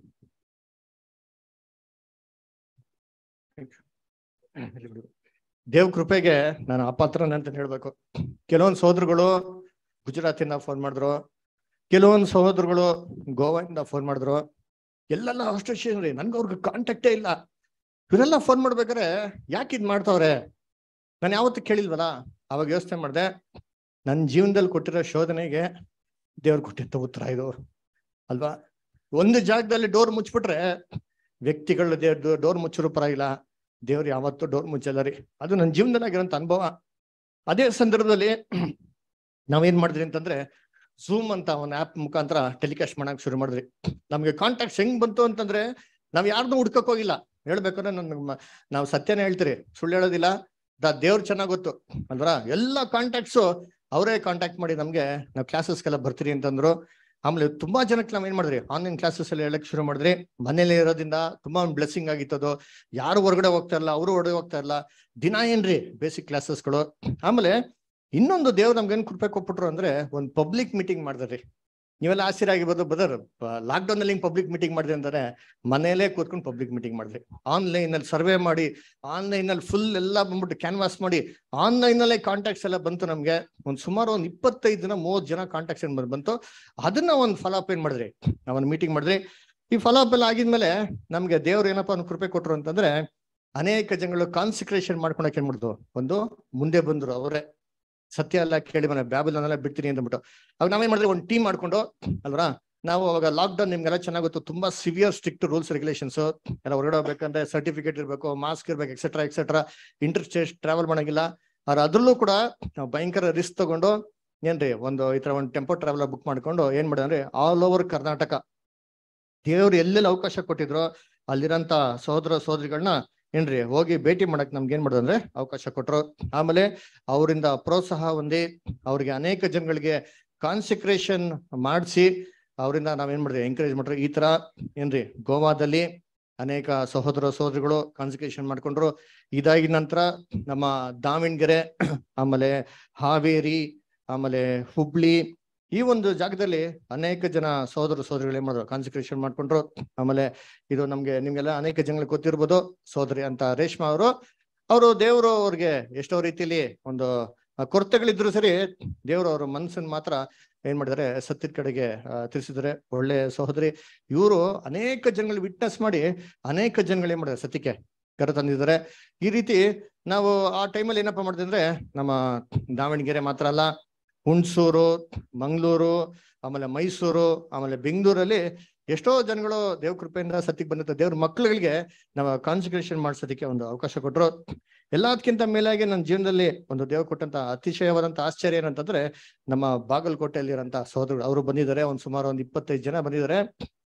ಇಲ್ಲಿ ಬಿಡು. ದೇವ್ ಕೃಪೆಗೆ ನಾನು ಅಪಾತ್ರನ ಅಂತ ಹೇಳ್ಬೇಕು ಕೆಲವೊಂದು ಸೋದರಗಳು ಗುಜರಾತಿಂದ ಫೋನ್ ಮಾಡಿದ್ರು ಕೆಲವೊಂದು ಸಹೋದರಗಳು ಗೋವಾದಿಂದ ಫೋನ್ ಮಾಡಿದ್ರು ಎಲ್ಲೆಲ್ಲ ಅಸ್ಟೇಷನ್ ರೀ ನನ್ಗೆ ಅವ್ರಿಗೆ ಕಾಂಟ್ಯಾಕ್ಟೇ ಇಲ್ಲ ಇವರೆಲ್ಲ ಫೋನ್ ಮಾಡ್ಬೇಕಾರೆ ಯಾಕೆ ಇದ್ ಮಾಡ್ತಾವ್ರೆ ನಾನು ಯಾವತ್ತೂ ಕೇಳಿಲ್ವಲ್ಲ ಅವಾಗ ಯೋಚನೆ ಮಾಡಿದೆ ನನ್ನ ಜೀವನದಲ್ಲಿ ಕೊಟ್ಟಿರೋ ಶೋಧನೆಗೆ ದೇವ್ರು ಕೊಟ್ಟಿದ್ದ ಉತ್ತರ ಇದು ಅಲ್ವಾ ಒಂದು ಜಾಗದಲ್ಲಿ ಡೋರ್ ಮುಚ್ಬಿಟ್ರೆ ವ್ಯಕ್ತಿಗಳು ದೇವ್ರ ಡೋರ್ ಮುಚ್ಚರು ಪರವಾಗಿಲ್ಲ ದೇವ್ರು ಯಾವತ್ತೂ ಡೋರ್ ಮುಚ್ಚಲ್ಲ ರೀ ಅದು ನನ್ನ ಜೀವನದಲ್ಲಾಗಿರೋಂಥ ಅನುಭವ ಅದೇ ಸಂದರ್ಭದಲ್ಲಿ ನಾವೇನ್ ಮಾಡಿದ್ರಿ ಅಂತಂದ್ರೆ ಝೂಮ್ ಅಂತ ಒಂದು ಆಪ್ ಮುಖಾಂತರ ಟೆಲಿಕಾಸ್ಟ್ ಮಾಡಕ್ ಶುರು ಮಾಡಿದ್ರಿ ನಮ್ಗೆ ಕಾಂಟ್ಯಾಕ್ಟ್ಸ್ ಹೆಂಗ್ ಬಂತು ಅಂತಂದ್ರೆ ನಾವ್ ಯಾರನ್ನೂ ಹುಡ್ಕಕ್ ಹೋಗಿಲ್ಲ ಹೇಳ್ಬೇಕಾದ್ರೆ ನನ್ ನಾವು ಸತ್ಯನೇ ಹೇಳ್ತೀರಿ ಸುಳ್ಳು ಹೇಳೋದಿಲ್ಲ ದ ದೇವ್ರು ಚೆನ್ನಾಗ್ ಗೊತ್ತು ಅಲ್ವರ ಎಲ್ಲ ಕಾಂಟ್ಯಾಕ್ಟ್ಸು ಅವರೇ ಕಾಂಟ್ಯಾಕ್ಟ್ ಮಾಡಿ ನಮ್ಗೆ ನಾವು ಕ್ಲಾಸಸ್ಗೆಲ್ಲ ಬರ್ತೀರಿ ಅಂತಂದ್ರು ಆಮೇಲೆ ತುಂಬಾ ಜನಕ್ಕೆ ನಾವ್ ಏನ್ ಮಾಡಿದ್ರಿ ಆನ್ಲೈನ್ ಕ್ಲಾಸಸ್ ಎಲ್ಲ ಹೇಳಕ್ ಶುರು ಮಾಡಿದ್ರಿ ಮನೇಲಿ ಇರೋದ್ರಿಂದ ತುಂಬಾ ಒಂದು ಬ್ಲೆಸ್ಸಿಂಗ್ ಆಗಿತ್ತದು ಯಾರು ಹೊರಗಡೆ ಹೋಗ್ತಾ ಇರಲ್ಲ ಅವರು ಹೊರಗಡೆ ಹೋಗ್ತಾ ಇರಲ್ಲ ದಿನ ಏನ್ರಿ ಬೇಸಿಕ್ ಕ್ಲಾಸಸ್ಗಳು ಆಮೇಲೆ ಇನ್ನೊಂದು ದೇವ್ರು ನಮ್ಗೇನ್ ಕೃಪೆ ಕೊಟ್ಬಿಟ್ರು ಅಂದ್ರೆ ಒಂದ್ ಪಬ್ಲಿಕ್ ಮೀಟಿಂಗ್ ಮಾಡಿದ್ರಿ ನೀವೆಲ್ಲ ಆಶ್ಚರ್ಯ ಆಗಿರ್ಬೋದು ಬದರ್ ಲಾಕ್ ಡೌನ್ ಅಲ್ಲಿ ಹಿಂಗ್ ಪಬ್ಲಿಕ್ ಮೀಟಿಂಗ್ ಮಾಡಿದ್ರಿ ಅಂತಾರೆ ಮನೇಲೆ ಕೂತ್ಕೊಂಡು ಪಬ್ಲಿಕ್ ಮೀಟಿಂಗ್ ಮಾಡಿದ್ರಿ ಆನ್ಲೈನ್ ಅಲ್ಲಿ ಸರ್ವೆ ಮಾಡಿ ಆನ್ಲೈನ್ ಅಲ್ಲಿ ಫುಲ್ ಎಲ್ಲ ಬಂದ್ಬಿಟ್ಟು ಕ್ಯಾನ್ವಾಸ್ ಮಾಡಿ ಆನ್ಲೈನ್ ಅಲ್ಲೇ ಕಾಂಟ್ಯಾಕ್ಟ್ಸ್ ಎಲ್ಲ ಬಂತು ನಮ್ಗೆ ಒಂದ್ ಸುಮಾರು ಒಂದ್ ಇಪ್ಪತ್ತೈದು ದಿನ ಮೂವತ್ ಜನ ಕಾಂಟ್ಯಾಕ್ಟ್ಸ್ ಏನ್ ಬಂತು ಅದನ್ನ ಒಂದ್ ಫಾಲೋಅಪ್ ಏನ್ ಮಾಡಿದ್ರಿ ನಾವೊಂದು ಮೀಟಿಂಗ್ ಮಾಡಿದ್ರಿ ಈ ಫಾಲೋಅಪ್ ಎಲ್ಲ ಆಗಿದ್ಮೇಲೆ ನಮ್ಗೆ ದೇವ್ರು ಏನಪ್ಪಾ ಒಂದು ಕೃಪೆ ಕೊಟ್ರು ಅಂತಂದ್ರೆ ಅನೇಕ ಜನಗಳು ಕಾನ್ಸಿಕ್ರೇಷನ್ ಮಾಡ್ಕೊಳಕ್ ಏನ್ ಮಾಡಿದ್ರು ಒಂದು ಮುಂದೆ ಬಂದ್ರು ಅವರೇ ಸತ್ಯ ಎಲ್ಲ ಕೇಳಿ ಮನೆ ಬ್ಯಾಬಲ್ ಎಲ್ಲ ಬಿಡ್ತೀನಿ ಅಂದ್ಬಿಟ್ಟು ಅವಾಗ ನಾವೇನ್ ಮಾಡಿದ್ರಿ ಒಂದು ಟೀಮ್ ಮಾಡ್ಕೊಂಡು ಅಲ್ವರಾ ನಾವು ಅವಾಗ ಲಾಕ್ ಡೌನ್ ನಿಮ್ಗೆಲ್ಲ ಚೆನ್ನಾಗ್ ಗೊತ್ತು ತುಂಬಾ ಸಿವಿಯರ್ ಸ್ಟ್ರಿಕ್ಟ್ ರೂಲ್ಸ್ ರೆಗ್ಯುಲೇಷನ್ಸ್ ಎಲ್ಲ ಹೊರಗಡೆ ಹೋಗ್ಬೇಕಂದ್ರೆ ಸರ್ಟಿಫಿಕೇಟ್ ಇರಬೇಕು ಮಾಸ್ಕ್ ಇರ್ಬೇಕು etcetera etcetera interstate travel ಮಾಡಂಗಿಲ್ಲ ಆದ್ರೆ ಅದ್ರಲ್ಲೂ ಕೂಡ ನಾವು ಭಯಂಕರ ರಿಸ್ಕ್ ತಗೊಂಡು ಏನ್ರಿ ಒಂದು ಈ ತರ ಒಂದು ಟೆಂಪೋ ಟ್ರಾವೆಲ್ ಬುಕ್ ಮಾಡ್ಕೊಂಡು ಏನ್ ಮಾಡಿದ್ರೆ ಆಲ್ ಓವರ್ ಕರ್ನಾಟಕ ದೇವ್ರು ಎಲ್ಲೆಲ್ಲಿ ಅವಕಾಶ ಕೊಟ್ಟಿದ್ರು ಅಲ್ಲಿರಂತ ಸಹೋದರ ಸಹೋದರಿಗಳನ್ನ ಏನ್ರಿ ಹೋಗಿ ಭೇಟಿ ಮಾಡಕ್ ನಮ್ಗೆ ಏನ್ ಮಾಡಿದ್ರೆ ಅವಕಾಶ ಕೊಟ್ರು ಆಮೇಲೆ ಅವರಿಂದ ಪ್ರೋತ್ಸಾಹ ಹೊಂದಿ ಅವ್ರಿಗೆ ಅನೇಕ ಜನಗಳಿಗೆ ಕಾನ್ಸಿಕ್ರೇಷನ್ ಮಾಡಿಸಿ ಅವರಿಂದ ನಾವೇನ್ ಮಾಡಿದ್ವಿ ಎಂಕರೇಜ್ ಮಾಡ್ರಿ ಈ ತರ ಏನ್ರಿ ಗೋವಾದಲ್ಲಿ ಅನೇಕ ಸಹೋದರ ಸಹೋದರಿಗಳು ಕಾನ್ಸಿಕ್ರೇಷನ್ ಮಾಡ್ಕೊಂಡ್ರು ಇದಾಗಿದ ನಂತರ ನಮ್ಮ ದಾವಣಗೆರೆ ಆಮೇಲೆ ಹಾವೇರಿ ಆಮೇಲೆ ಹುಬ್ಳಿ ಈ ಒಂದು ಜಾಗದಲ್ಲಿ ಅನೇಕ ಜನ ಸಹೋದರ ಸಹೋದರಿಗಳು ಏನ್ ಮಾಡಿದ್ರು ಕಾನ್ಸಿಕ್ರೇಷನ್ ಮಾಡ್ಕೊಂಡ್ರು ಆಮೇಲೆ ಇದು ನಮ್ಗೆ ನಿಮ್ಗೆಲ್ಲ ಅನೇಕ ಜನಗಳಿಗೆ ಗೊತ್ತಿರ್ಬೋದು ಸಹೋದರಿ ಅಂತ ರೇಷ್ಮಾ ಅವರು ಅವರು ದೇವರು ಅವ್ರಿಗೆ ಎಷ್ಟೋ ರೀತಿಯಲ್ಲಿ ಒಂದು ಆ, ಕೊರತೆಗಳಿದ್ರು ಸರಿ ದೇವರು ಅವ್ರ ಮನಸ್ಸನ್ನ ಮಾತ್ರ ಏನ್ ಮಾಡಿದಾರೆ ಸತ್ಯದ ಕಡೆಗೆ ಆ, ತಿರ್ಸಿದ್ದಾರೆ ಒಳ್ಳೆ ಸಹೋದರಿ ಇವರು ಅನೇಕ ಜನಗಳು ವಿಟ್ನೆಸ್ ಮಾಡಿ ಅನೇಕ ಜನಗಳು ಏನ್ ಮಾಡಿದ್ದಾರೆ ಸತ್ಯಕ್ಕೆ ಕರೆ ತಂದಿದ್ದಾರೆ ಈ ರೀತಿ ನಾವು ಆ ಟೈಮಲ್ಲಿ ಏನಪ್ಪಾ ಮಾಡಿದ್ವಿ ಅಂದ್ರೆ ನಮ್ಮ ದಾವಣಗೆರೆ ಮಾತ್ರ ಅಲ್ಲ ಹುಣಸೂರು ಮಂಗಳೂರು ಆಮೇಲೆ ಮೈಸೂರು ಆಮೇಲೆ ಬೆಂಗಳೂರಲ್ಲಿ ಎಷ್ಟೋ ಜನಗಳು ದೇವ್ ಕೃಪೆಯಿಂದ ಸತ್ಯಕ್ಕೆ ಬಂದಿರ್ತಾರೆ ದೇವ್ರ ಮಕ್ಳುಗಳಿಗೆ ನಾವು ಕಾನ್ಸಂಟ್ರೇಷನ್ ಮಾಡ್ಸೋದಕ್ಕೆ ಒಂದು ಅವಕಾಶ ಕೊಟ್ರು ಎಲ್ಲದಕ್ಕಿಂತ ಮೇಲಾಗಿ ನನ್ನ ಜೀವನದಲ್ಲಿ ಒಂದು ದೇವ್ರು ಕೊಟ್ಟಂತ ಅತಿಶಯವಾದಂತ ಆಶ್ಚರ್ಯ ಏನಂತಂದ್ರೆ ನಮ್ಮ ಬಾಗಲಕೋಟೆಯಲ್ಲಿರೋಂಥ ಸಹೋದರರು ಅವರು ಬಂದಿದ್ದಾರೆ ಒಂದ್ ಸುಮಾರು ಒಂದ್ ಇಪ್ಪತ್ತೈದು ಜನ ಬಂದಿದ್ದಾರೆ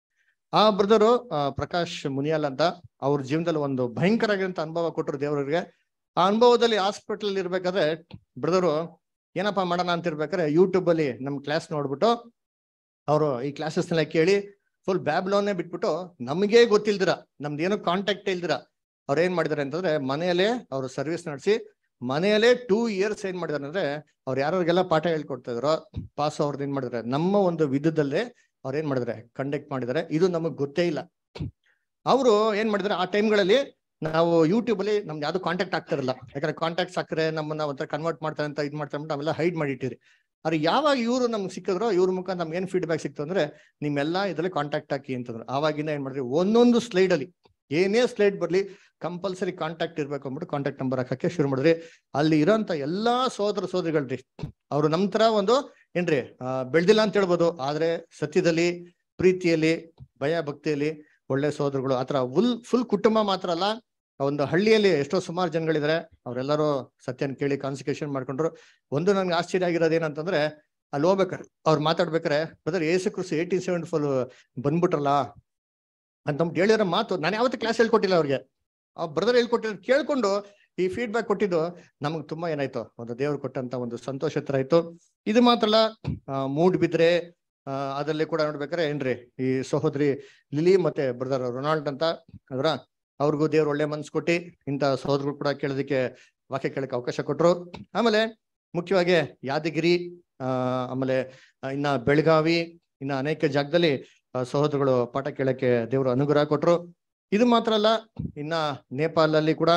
ಆ ಬ್ರದರು ಪ್ರಕಾಶ್ ಮುನಿಯಾಲ್ ಅಂತ ಅವ್ರ ಜೀವನದಲ್ಲಿ ಒಂದು ಭಯಂಕರ ಆಗಿರೋಂಥ ಅನುಭವ ಕೊಟ್ಟರು ದೇವರಿಗೆ ಆ ಅನುಭವದಲ್ಲಿ ಹಾಸ್ಪಿಟಲ್ ಇರ್ಬೇಕಾದ್ರೆ ಬ್ರದರು ಏನಪ್ಪಾ ಮಾಡೋಣ ಅಂತ ಇರ್ಬೇಕಾದ್ರೆ ಯೂಟ್ಯೂಬ್ ಅಲ್ಲಿ ನಮ್ ಕ್ಲಾಸ್ ನೋಡ್ಬಿಟ್ಟು ಅವರು ಈ ಕ್ಲಾಸಸ್ನೆಲ್ಲ ಕೇಳಿ ಫುಲ್ ಬ್ಯಾಬ್ಲೋನ್ನೇ ಬಿಟ್ಬಿಟ್ಟು ನಮಗೆ ಗೊತ್ತಿಲ್ದಿರ ನಮ್ದು ಏನೋ ಕಾಂಟ್ಯಾಕ್ಟ್ ಇಲ್ದಿರ ಅವ್ರು ಏನ್ ಮಾಡಿದಾರೆ ಅಂತಂದ್ರೆ ಮನೆಯಲ್ಲೇ ಅವರು ಸರ್ವಿಸ್ ನಡೆಸಿ ಮನೆಯಲ್ಲೇ ಟೂ ಇಯರ್ಸ್ ಏನ್ ಮಾಡಿದಾರೆ ಅಂದ್ರೆ ಅವ್ರು ಯಾರಿಗೆಲ್ಲ ಪಾಠ ಹೇಳ್ಕೊಡ್ತಾ ಇದ್ರು ಪಾಸ್ ಅವ್ರದ್ದು ಏನ್ ಮಾಡಿದಾರೆ ನಮ್ಮ ಒಂದು ವಿಧದಲ್ಲೇ ಅವ್ರು ಏನ್ ಮಾಡಿದಾರೆ ಕಂಡಕ್ಟ್ ಮಾಡಿದಾರೆ ಇದು ನಮಗ್ ಗೊತ್ತೇ ಇಲ್ಲ ಅವರು ಏನ್ ಮಾಡಿದಾರೆ ಆ ಟೈಮ್ಗಳಲ್ಲಿ ನಾವು ಯೂಟ್ಯೂಬ್ ಅಲ್ಲಿ ನಮ್ದು ಯಾವ್ದು ಕಾಂಟ್ಯಾಕ್ಟ್ ಆಗ್ತಿರಲ್ಲ ಯಾಕಂದ್ರೆ ಕಾಂಟ್ಯಾಕ್ಟ್ಸ್ ಹಾಕ್ರೆ ನಮ್ಮನ್ನ ಒಂಥರ ಕನ್ವರ್ಟ್ ಮಾಡ್ತಾರೆ ಅಂತ ಇದು ಮಾಡ್ತಾರೆ ಅಂತ ನಾವೆಲ್ಲ ಹೈಡ್ ಮಾಡಿಟ್ಟಿರಿ ಆದ್ರೆ ಯಾವಾಗ ಇವರು ನಮ್ಗೆ ಸಿಕ್ಕಿದ್ರು ಇವ್ರ ಮುಖ ನಮ್ಗೆ ಏನ್ ಫೀಡ್ಬ್ಯಾಕ್ ಸಿಕ್ತು ಅಂದ್ರೆ ನಿಮ್ಮೆಲ್ಲ ಇದ್ರಲ್ಲಿ ಕಾಂಟ್ಯಾಕ್ಟ್ ಹಾಕಿ ಅಂತಂದ್ರು ಆವಾಗಿಂದ ಏನ್ ಮಾಡಿದ್ರಿ ಒಂದೊಂದು ಸ್ಲೈಡ್ ಅಲ್ಲಿ ಏನೇ ಸ್ಲೈಡ್ ಬರ್ಲಿ ಕಂಪಲ್ಸರಿ ಕಾಂಟ್ಯಾಕ್ಟ್ ಇರ್ಬೇಕು ಅಂದ್ಬಿಟ್ಟು ಕಾಂಟ್ಯಾಕ್ಟ್ ನಂಬರ್ ಹಾಕಕ್ಕೆ ಶುರು ಮಾಡಿದ್ರಿ ಅಲ್ಲಿ ಇರೋಂತ ಎಲ್ಲಾ ಸೋದರ ಸೋದರಿಗಳ್ರಿ ಅವ್ರು ನಮ್ ತರ ಒಂದು ಏನ್ರಿ ಆ, ಬೆಳ್ದಿಲ್ಲ ಅಂತ ಹೇಳ್ಬೋದು ಆದ್ರೆ ಸತ್ಯದಲ್ಲಿ ಪ್ರೀತಿಯಲ್ಲಿ ಭಯ ಭಕ್ತಿಯಲ್ಲಿ ಒಳ್ಳೆ ಸೋದರಗಳು ಆತರ ಫುಲ್ ಫುಲ್ ಕುಟುಂಬ ಮಾತ್ರ ಅಲ್ಲ ಆ ಒಂದು ಹಳ್ಳಿಯಲ್ಲಿ ಎಷ್ಟೋ ಸುಮಾರು ಜನಗಳಿದ್ದಾರೆ ಅವರೆಲ್ಲರೂ ಸತ್ಯನ ಕೇಳಿ ಕಾನ್ಸಿಕ್ರೇಷನ್ ಮಾಡ್ಕೊಂಡ್ರು ಒಂದು ನನ್ಗೆ ಆಶ್ಚರ್ಯ ಆಗಿರೋದು ಏನಂತಂದ್ರೆ ಅಲ್ಲಿ ಹೋಗ್ಬೇಕಾರೆ ಅವ್ರು ಮಾತಾಡ್ಬೇಕಾರೆ brother Yesu Kristu eighteen seventy four ಬಂದ್ಬಿಟ್ರಲ್ಲ ಅಂತಂದ್ಬಿಟ್ಟು ಹೇಳಿರೋ ಮಾತು ನಾನು ಯಾವತ್ತೂ ಕ್ಲಾಸ್ ಹೇಳ್ಕೊಟ್ಟಿಲ್ಲ ಅವ್ರಿಗೆ ಆ ಬ್ರದರ್ ಹೇಳ್ಕೊಟ್ಟಿರೋ ಕೇಳ್ಕೊಂಡು ಈ ಫೀಡ್ಬ್ಯಾಕ್ ಕೊಟ್ಟಿದ್ದು ನಮಗೆ ತುಂಬಾ ಏನಾಯ್ತು ಒಂದು ದೇವ್ರು ಕೊಟ್ಟಂತ ಒಂದು ಸಂತೋಷ ತರ ಆಯ್ತು ಇದು ಮಾತ್ರ ಅಲ್ಲ ಆ, ಮೂಡ್ ಬಿದ್ರೆ ಆ, ಅದರಲ್ಲಿ ಕೂಡ ನೋಡ್ಬೇಕಾರೆ ಏನ್ರಿ ಈ ಸಹೋದರಿ ಲಿಲಿ ಮತ್ತೆ ಬ್ರದರ್ ರೊನಾಲ್ಡ್ ಅಂತ ಅದರ ಅವ್ರಿಗೂ ದೇವ್ರು ಒಳ್ಳೆ ಮನ್ಸು ಕೊಟ್ಟು ಇಂಥ ಸಹೋದರರು ಕೂಡ ಕೇಳೋದಕ್ಕೆ ವಾಕ್ಯ ಕೇಳಕ್ಕೆ ಅವಕಾಶ ಕೊಟ್ರು ಆಮೇಲೆ ಮುಖ್ಯವಾಗಿ ಯಾದಗಿರಿ ಆ ಆಮೇಲೆ ಆ, ಇನ್ನ ಬೆಳಗಾವಿ ಇನ್ನ ಅನೇಕ ಜಾಗದಲ್ಲಿ ಆ, ಸಹೋದರಗಳು ಪಾಠ ಕೇಳಕ್ಕೆ ದೇವರು ಅನುಗ್ರಹ ಕೊಟ್ರು ಇದು ಮಾತ್ರ ಅಲ್ಲ ಇನ್ನ ನೇಪಾಳಲ್ಲಿ ಕೂಡ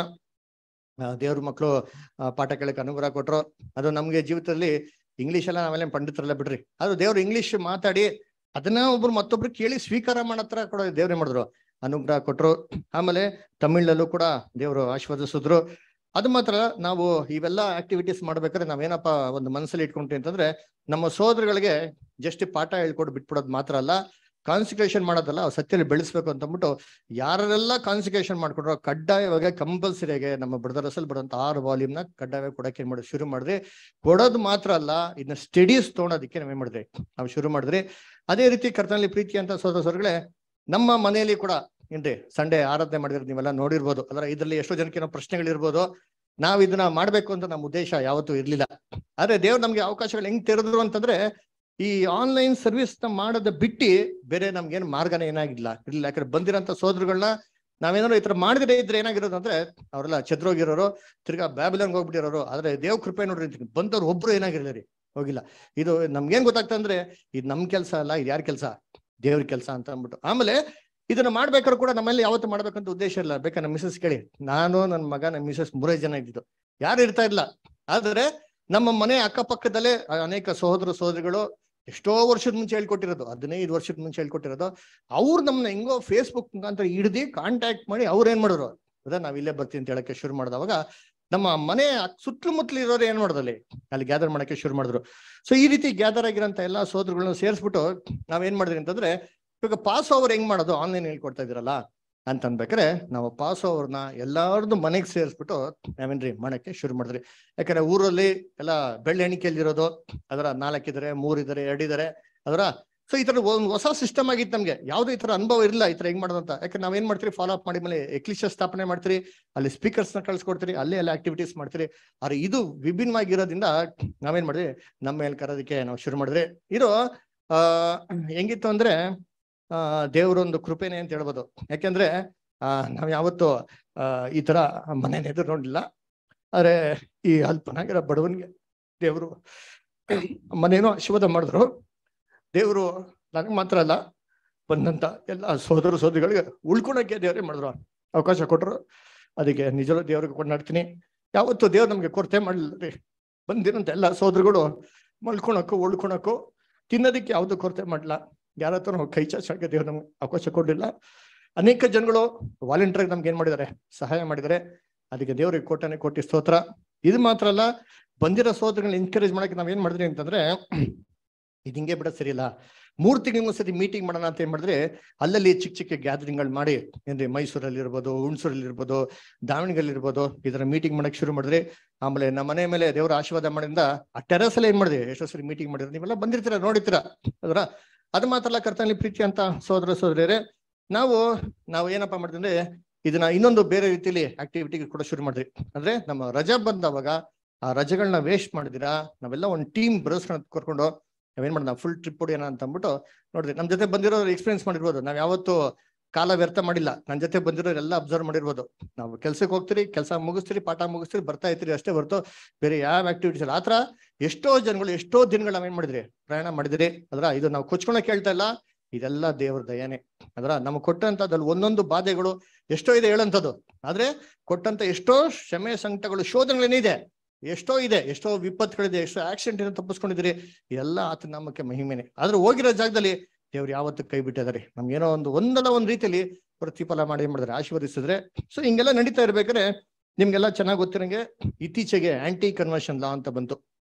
ಆ, ದೇವ್ರ ಮಕ್ಕಳು ಪಾಠ ಕೇಳಕ್ಕೆ ಅನುಗ್ರಹ ಕೊಟ್ರು ಅದು ನಮ್ಗೆ ಜೀವಿತದಲ್ಲಿ ಇಂಗ್ಲಿಷ್ ಎಲ್ಲ ನಾವೆಲ್ಲ ಪಂಡಿತರಲ್ಲ ಬಿಡ್ರಿ ಅದು ದೇವ್ರು ಇಂಗ್ಲಿಷ್ ಮಾತಾಡಿ ಅದನ್ನ ಒಬ್ರು ಮತ್ತೊಬ್ರು ಕೇಳಿ ಸ್ವೀಕಾರ ಮಾಡತ್ರ ಕೂಡ ದೇವ್ರೇ ಮಾಡಿದ್ರು ಅನುಗ್ರಹ ಕೊಟ್ರು ಆಮೇಲೆ ತಮಿಳಲ್ಲೂ ಕೂಡ ದೇವರು ಆಶೀರ್ವದಿಸಿದ್ರು ಅದು ಮಾತ್ರ ನಾವು ಇವೆಲ್ಲ ಆಕ್ಟಿವಿಟೀಸ್ ಮಾಡ್ಬೇಕಾದ್ರೆ ನಾವೇನಪ್ಪ ಒಂದು ಮನಸ್ಸಲ್ಲಿ ಇಟ್ಕೊಂಡ್ರಿ ಅಂತಂದ್ರೆ ನಮ್ಮ ಸೋದರಗಳಿಗೆ ಜಸ್ಟ್ ಪಾಠ ಹೇಳ್ಕೊಟ್ಟು ಬಿಟ್ಬಿಡೋದು ಮಾತ್ರ ಅಲ್ಲ ಕಾನ್ಸಿಕ್ರೇಷನ್ ಮಾಡೋದಲ್ಲ ಅವ್ರು ಸತ್ಯದಲ್ಲಿ ಬೆಳೆಸ್ಬೇಕು ಅಂತ ಅಂದ್ಬಿಟ್ಟು ಯಾರೆಲ್ಲ ಕಾನ್ಸಿಕ್ರೇಷನ್ ಮಾಡ್ಕೊಂಡ್ರು ಕಡ್ಡಾಯವಾಗಿ ಕಂಪಲ್ಸರಿಯಾಗಿ ನಮ್ಮ ಬ್ರದರ್ಸಲ್ಲಿ ಬರುವಂತ ಆರು ವಾಲ್ಯೂಮ್ ನ ಕಡ್ಡಾಯವಾಗಿ ಕೊಡಕ್ಕೆ ಏನ್ ಮಾಡಿ ಶುರು ಮಾಡಿದ್ರಿ ಕೊಡೋದು ಮಾತ್ರ ಅಲ್ಲ ಇದನ್ನ ಸ್ಟಡೀಸ್ ತೊಗೊಳೋದಕ್ಕೆ ನಾವೇನ್ ಮಾಡಿದ್ರಿ ನಾವು ಶುರು ಮಾಡಿದ್ರಿ ಅದೇ ರೀತಿ ಕರ್ತನಲ್ಲಿ ಪ್ರೀತಿ ಅಂತ ಸೋದರ ಸೋದರಗಳೇ ನಮ್ಮ ಮನೆಯಲ್ಲಿ ಕೂಡ ಏನ್ರಿ ಸಂಡೇ ಆರಾಧನೆ ಮಾಡಿದ್ರೆ ನೀವೆಲ್ಲ ನೋಡಿರ್ಬೋದು ಅದರ ಇದರಲ್ಲಿ ಎಷ್ಟೋ ಜನಕ್ಕೆ ಏನೋ ಪ್ರಶ್ನೆಗಳಿರ್ಬೋದು ನಾವ್ ಇದನ್ನ ಮಾಡ್ಬೇಕು ಅಂತ ನಮ್ಮ ಉದ್ದೇಶ ಯಾವತ್ತೂ ಇರ್ಲಿಲ್ಲ ಆದ್ರೆ ದೇವ್ರು ನಮ್ಗೆ ಅವಕಾಶಗಳು ಹೆಂಗ್ ತೆರೆದ್ರು ಅಂತಂದ್ರೆ ಈ ಆನ್ಲೈನ್ ಸರ್ವಿಸ್ ನ ಮಾಡೋದ ಬಿಟ್ಟು ಬೇರೆ ನಮ್ಗೇನು ಮಾರ್ಗನೇ ಏನಾಗಿಲ್ಲ ಇರ್ಲಿಲ್ಲ ಯಾಕಂದ್ರೆ ಬಂದಿರೋಂಥ ಸೋದರಗಳನ್ನ ನಾವೇನಾದ್ರು ಈ ತರ ಮಾಡಿದ್ರೆ ಇದ್ರೆ ಏನಾಗಿರೋದು ಅಂದ್ರೆ ಅವರೆಲ್ಲ ಚದ್ರೋಗಿರೋರು ತಿರ್ಗಾ ಬ್ಯಾಬಿಲನ್ಗೆ ಹೋಗ್ಬಿಟ್ಟಿರೋರು ಆದ್ರೆ ದೇವ್ ಕೃಪೆ ನೋಡ್ರಿ ಬಂದವ್ರು ಒಬ್ರು ಏನಾಗಿರ್ಲಿ ರೀ ಹೋಗಿಲ್ಲ ಇದು ನಮ್ಗೇನ್ ಗೊತ್ತಾಗ್ತಾ ಅಂದ್ರೆ ಇದು ನಮ್ ಕೆಲ್ಸ ಅಲ್ಲ ಇದು ಯಾರ ಕೆಲ್ಸ ದೇವ್ರ ಕೆಲ್ಸ ಅಂತ ಅಂದ್ಬಿಟ್ಟು ಆಮೇಲೆ ಇದನ್ನ ಮಾಡ್ಬೇಕಾದ್ರು ಕೂಡ ನಮ್ಮಲ್ಲಿ ಯಾವತ್ತು ಮಾಡ್ಬೇಕಂತ ಉದ್ದೇಶ ಇಲ್ಲ ಬೇಕಾ ನಮ್ಮ ಮಿಸಸ್ ಕೇಳಿ ನಾನು ನನ್ನ ಮಗ ನಮ್ಮ ಮಿಸಸ್ ಮೂರೇ ಜನ ಇದ್ದಿದ್ದು ಯಾರು ಇರ್ತಾ ಇಲ್ಲ ಆದ್ರೆ ನಮ್ಮ ಮನೆ ಅಕ್ಕಪಕ್ಕದಲ್ಲೇ ಅನೇಕ ಸಹೋದರ ಸಹೋದರಿಗಳು ಎಷ್ಟೋ ವರ್ಷದ ಮುಂಚೆ ಹೇಳ್ಕೊಟ್ಟಿರೋದು ಹದಿನೈದು ವರ್ಷದ ಮುಂಚೆ ಹೇಳ್ಕೊಟ್ಟಿರೋದು ಅವ್ರು ನಮ್ಮನ್ನ ಹೆಂಗೋ ಫೇಸ್ಬುಕ್ ಮುಖಾಂತರ ಹಿಡ್ದು ಕಾಂಟ್ಯಾಕ್ಟ್ ಮಾಡಿ ಅವ್ರು ಏನ್ ಮಾಡಿದ್ರು ಅದ ನಾವ್ ಇಲ್ಲೇ ಬರ್ತೀವಿ ಅಂತ ಹೇಳಕ್ಕೆ ಶುರು ಮಾಡಿದವಾಗ ನಮ್ಮ ಮನೆ ಸುತ್ತಮುತ್ತಲು ಇರೋರು ಏನ್ ಮಾಡೋದಲ್ಲಿ ಅಲ್ಲಿ ಗ್ಯಾದರ್ ಮಾಡಕ್ಕೆ ಶುರು ಮಾಡಿದ್ರು ಸೊ ಈ ರೀತಿ ಗ್ಯಾದರ್ ಆಗಿರೋಂಥ ಎಲ್ಲಾ ಸೋದರಗಳನ್ನ ಸೇರಿಸ್ಬಿಟ್ಟು ನಾವೇನ್ ಮಾಡಿದ್ರಿ ಅಂತಂದ್ರೆ ಇವಾಗ ಪಾಸ್ ಓವರ್ ಹೆಂಗ್ ಮಾಡೋದು ಆನ್ಲೈನ್ ಹೇಳ್ಕೊಡ್ತಾ ಇದ್ರಲ್ಲ ಅಂತ ಅನ್ಬೇಕಾರೆ ನಾವು ಪಾಸ್ ಓವರ್ನ ಎಲ್ಲಾರ್ದು ಮನೆಗೆ ಸೇರಿಸ್ಬಿಟ್ಟು ನಾವೇನ್ರಿ ಮಾಡಕ್ಕೆ ಶುರು ಮಾಡಿದ್ರಿ ಯಾಕಂದ್ರೆ ಊರಲ್ಲಿ ಎಲ್ಲ ಬೆಳ್ಳಿ ಎಣಿಕೆಯಲ್ಲಿರೋದು ಅದರ ನಾಲ್ಕಿದ್ದಾರೆ ಮೂರಿದ್ದಾರೆ ಎರಡಿದ್ದಾರೆ ಅದರ ಸೊ ಈ ತರ ಒಂದು ಹೊಸ ಸಿಸ್ಟಮ್ ಆಗಿತ್ತು ನಮ್ಗೆ ಯಾವ್ದು ಈ ತರ ಅನುಭವ ಇರಲಿಲ್ಲ ಈ ತರ ಹೆಂಗ್ ಮಾಡೋದು ಅಂತ ಯಾಕಂದ್ರೆ ನಾವೇನ್ ಮಾಡ್ತೀರಿ ಫಾಲೋ ಅಪ್ ಮಾಡಿ ಮೇಲೆ ಎಕ್ಲಿಶ ಸ್ಥಾಪನೆ ಮಾಡ್ತೀರಿ ಅಲ್ಲಿ ಸ್ಪೀಕರ್ಸ್ ನ ಕಳ್ಸಿಕೊಡ್ತೀರಿ ಅಲ್ಲೇ ಎಲ್ಲ ಆಕ್ಟಿವಿಟೀಸ್ ಮಾಡ್ತೀರಿ ಆದ್ರೆ ಇದು ವಿಭಿನ್ನವಾಗಿರೋದ್ರಿಂದ ನಾವೇನ್ ಮಾಡಿದ್ವಿ ನಮ್ಮ ಮೇಲೆ ಕರೋದಕ್ಕೆ ನಾವು ಶುರು ಮಾಡಿದ್ರಿ ಇದು ಆ ಹೆಂಗಿತ್ತು ಅಂದ್ರೆ ಆ ದೇವರೊಂದು ಕೃಪೆನೆ ಅಂತ ಹೇಳ್ಬೋದು ಯಾಕೆಂದ್ರೆ ಆ ನಾವ್ ಯಾವತ್ತು ಆ ಈ ತರ ಮನೇನ ಎದುರು ನೋಡ್ಲಿಲ್ಲ ಆದ್ರೆ ಈ ಅಲ್ಪನಾಗಿರೋ ಬಡವನ್ಗೆ ದೇವರು ಮನೇನೋ ಆಶೀರ್ವಾದ ಮಾಡಿದ್ರು ದೇವರು ನನಗೆ ಮಾತ್ರ ಅಲ್ಲ ಬಂದಂತ ಎಲ್ಲ ಸೋದರ ಸೋದರಿಗಳಿಗೆ ಉಳ್ಕೊಳಕ್ಕೆ ದೇವರೇ ಮಾಡಿದ್ರು ಅವಕಾಶ ಕೊಟ್ಟರು ಅದಕ್ಕೆ ನಿಜವಾದ ದೇವ್ರಿಗೆ ಕೊಂಡಾಡ್ತೀನಿ ಯಾವತ್ತು ದೇವ್ರು ನಮ್ಗೆ ಕೊರತೆ ಮಾಡಲಿಲ್ಲ ರೀ ಬಂದಿರೋಂಥ ಎಲ್ಲ ಸೋದರಗಳು ಮಲ್ಕೊಳಕ್ಕೂ ಉಳ್ಕೊಳಕ್ಕೂ ತಿನ್ನೋದಕ್ಕೆ ಯಾವುದು ಕೊರತೆ ಮಾಡಲ್ಲ ಯಾರ ಹತ್ರ ನಾವು ಕೈ ಚಾಚಕ್ಕೆ ದೇವ್ರು ನಮ್ಗೆ ಅವಕಾಶ ಕೊಡಲಿಲ್ಲ ಅನೇಕ ಜನಗಳು ವಾಲಂಟಿಯರ್ ನಮ್ಗೆ ಏನ್ ಮಾಡಿದ್ದಾರೆ ಸಹಾಯ ಮಾಡಿದ್ದಾರೆ ಅದಕ್ಕೆ ದೇವ್ರಿಗೆ ಕೋಟನೆ ಕೋಟಿ ಸ್ತೋತ್ರ ಇದು ಮಾತ್ರ ಅಲ್ಲ ಬಂದಿರೋ ಸೋದರಗಳನ್ನ ಎನ್ಕರೇಜ್ ಮಾಡಕ್ಕೆ ನಾವ್ ಏನ್ ಮಾಡಿದ್ರಿ ಅಂತಂದ್ರೆ ಇದು ಹಿಂಗೆ ಬಿಡೋದು ಸರಿ ಇಲ್ಲ ಮೂರ್ ತಿಂಗಳಿಗೆ ಸತಿ ಮೀಟಿಂಗ್ ಮಾಡೋಣ ಅಂತ ಏನ್ ಮಾಡಿದ್ರೆ ಅಲ್ಲಲ್ಲಿ ಚಿಕ್ಕ ಚಿಕ್ಕ ಗ್ಯಾದರಿಂಗ್ಗಳು ಮಾಡಿ ಏನ್ರಿ ಮೈಸೂರಲ್ಲಿ ಇರ್ಬೋದು ಹುಣಸೂರಲ್ಲಿ ಇರ್ಬೋದು ದಾವಣಗೆರೆ ಇರ್ಬೋದು ಇದರ ಮೀಟಿಂಗ್ ಮಾಡಕ್ ಶುರು ಮಾಡಿದ್ರಿ ಆಮೇಲೆ ನಮ್ಮ ಮನೆ ಮೇಲೆ ದೇವರ ಆಶೀರ್ವಾದ ಮಾಡಿಂದ ಆ ಟೆರಸ್ ಅಲ್ಲಿ ಏನ್ ಮಾಡಿದ್ವಿ ಎಷ್ಟೋ ಸರಿ ಮೀಟಿಂಗ್ ಮಾಡಿದ್ರೆ ನೀವೆಲ್ಲ ಬಂದಿರ್ತೀರ ನೋಡಿರ್ತೀರ ಅದರ ಅದು ಮಾತ್ರ ಅಲ್ಲ ಕರ್ತನಲ್ಲಿ ಪ್ರೀತಿ ಅಂತ ಸೋದರ ಸೋದರಿಯರೇ ನಾವು ನಾವು ಏನಪ್ಪಾ ಮಾಡಿದ್ವಿ ಅಂದ್ರೆ ಇದನ್ನ ಇನ್ನೊಂದು ಬೇರೆ ರೀತಿಯಲ್ಲಿ ಆಕ್ಟಿವಿಟಿ ಕೂಡ ಶುರು ಮಾಡಿದ್ವಿ ಅಂದ್ರೆ ನಮ್ಮ ರಜಾ ಬಂದವಾಗ ಆ ರಜೆಗಳನ್ನ ವೇಸ್ಟ್ ಮಾಡಿದಿರಾ ನಾವೆಲ್ಲ ಒಂದು ಟೀಮ್ ಬ್ರಸ್ಗಳನ್ನ ಕರ್ಕೊಂಡು ನಾವೇನ್ ಮಾಡೋಣ ಫುಲ್ ಟ್ರಿಪ್ ಹೊಡಿಯೋಣ ಅಂತ ಅಂದ್ಬಿಟ್ಟು ನೋಡ್ರಿ ನಮ್ ಜೊತೆ ಬಂದಿರೋ ಎಕ್ಸ್ಪೀರಿಯನ್ಸ್ ಮಾಡಿರ್ಬೋದು ನಾವ್ ಯಾವತ್ತು ಕಾಲ ವ್ಯರ್ಥ ಮಾಡಿಲ್ಲ ನನ್ನ ಜೊತೆ ಬಂದಿರೋರೆಲ್ಲ ಅಬ್ಸರ್ವ್ ಮಾಡಿರ್ಬೋದು ನಾವು ಕೆಲ್ಸಕ್ಕೆ ಹೋಗ್ತೀರಿ ಕೆಲಸ ಮುಗಿಸ್ತೀರಿ ಪಾಠ ಮುಗಿಸ್ತೀರಿ ಬರ್ತಾ ಇರ್ತೀರಿ ಅಷ್ಟೇ ಹೊರತು ಬೇರೆ ಯಾವ ಆಕ್ಟಿವಿಟೀಸ್ ಇಲ್ಲ ಆತರ ಎಷ್ಟೋ ಜನಗಳು ಎಷ್ಟೋ ದಿನಗಳು ನಾವೇನ್ ಮಾಡಿದ್ರಿ ಪ್ರಯಾಣ ಮಾಡಿದಿರಿ ಅದ್ರ ಇದು ನಾವು ಕೊಚ್ಕೊಳಕ್ ಹೇಳ್ತಾ ಇಲ್ಲ ಇದೆಲ್ಲ ದೇವ್ರ ದಯನೆ ಅದ್ರ ನಮ್ಗೆ ಕೊಟ್ಟಂತದ್ರಲ್ಲಿ ಒಂದೊಂದು ಬಾಧೆಗಳು ಎಷ್ಟೋ ಇದೆ ಹೇಳಂತದ್ದು ಆದ್ರೆ ಕೊಟ್ಟಂತ ಎಷ್ಟೋ ಶ್ರಮೆ ಸಂಕಟಗಳು ಶೋಧನೆಗಳೇನಿದೆ ಎಷ್ಟೋ ಇದೆ ಎಷ್ಟೋ ವಿಪತ್ತುಗಳಿದೆ ಎಷ್ಟೋ ಆಕ್ಸಿಡೆಂಟ್ ಏನೋ ತಪ್ಪಿಸ್ಕೊಂಡಿದ್ದೀರಿ ಎಲ್ಲ ಆತ ನಾಮಕ್ಕೆ ಮಹಿಮೆನೆ ಆದ್ರೆ ಹೋಗಿರೋ ಜಾಗದಲ್ಲಿ ದೇವ್ರು ಯಾವತ್ತು ಕೈ ಬಿಟ್ಟಿದ್ದಾರೆ ನಮ್ಗೇನೋ ಒಂದು ಒಂದಲ್ಲ ಒಂದ್ ರೀತಿಯಲ್ಲಿ ಪ್ರತಿಫಲ ಮಾಡಿ ಏನ್ ಮಾಡಿದ್ರೆ ಆಶೀರ್ವದಿಸಿದ್ರೆ ಸೊ ಹಿಂಗೆಲ್ಲ ನಡೀತಾ ಇರ್ಬೇಕಾದ್ರೆ ನಿಮ್ಗೆಲ್ಲ ಚೆನ್ನಾಗಿ ಗೊತ್ತಿರಂಗೆ ಇತ್ತೀಚೆಗೆ ಆಂಟಿ ಕನ್ವರ್ಷನ್ ಲಾ ಅಂತ ಬಂತು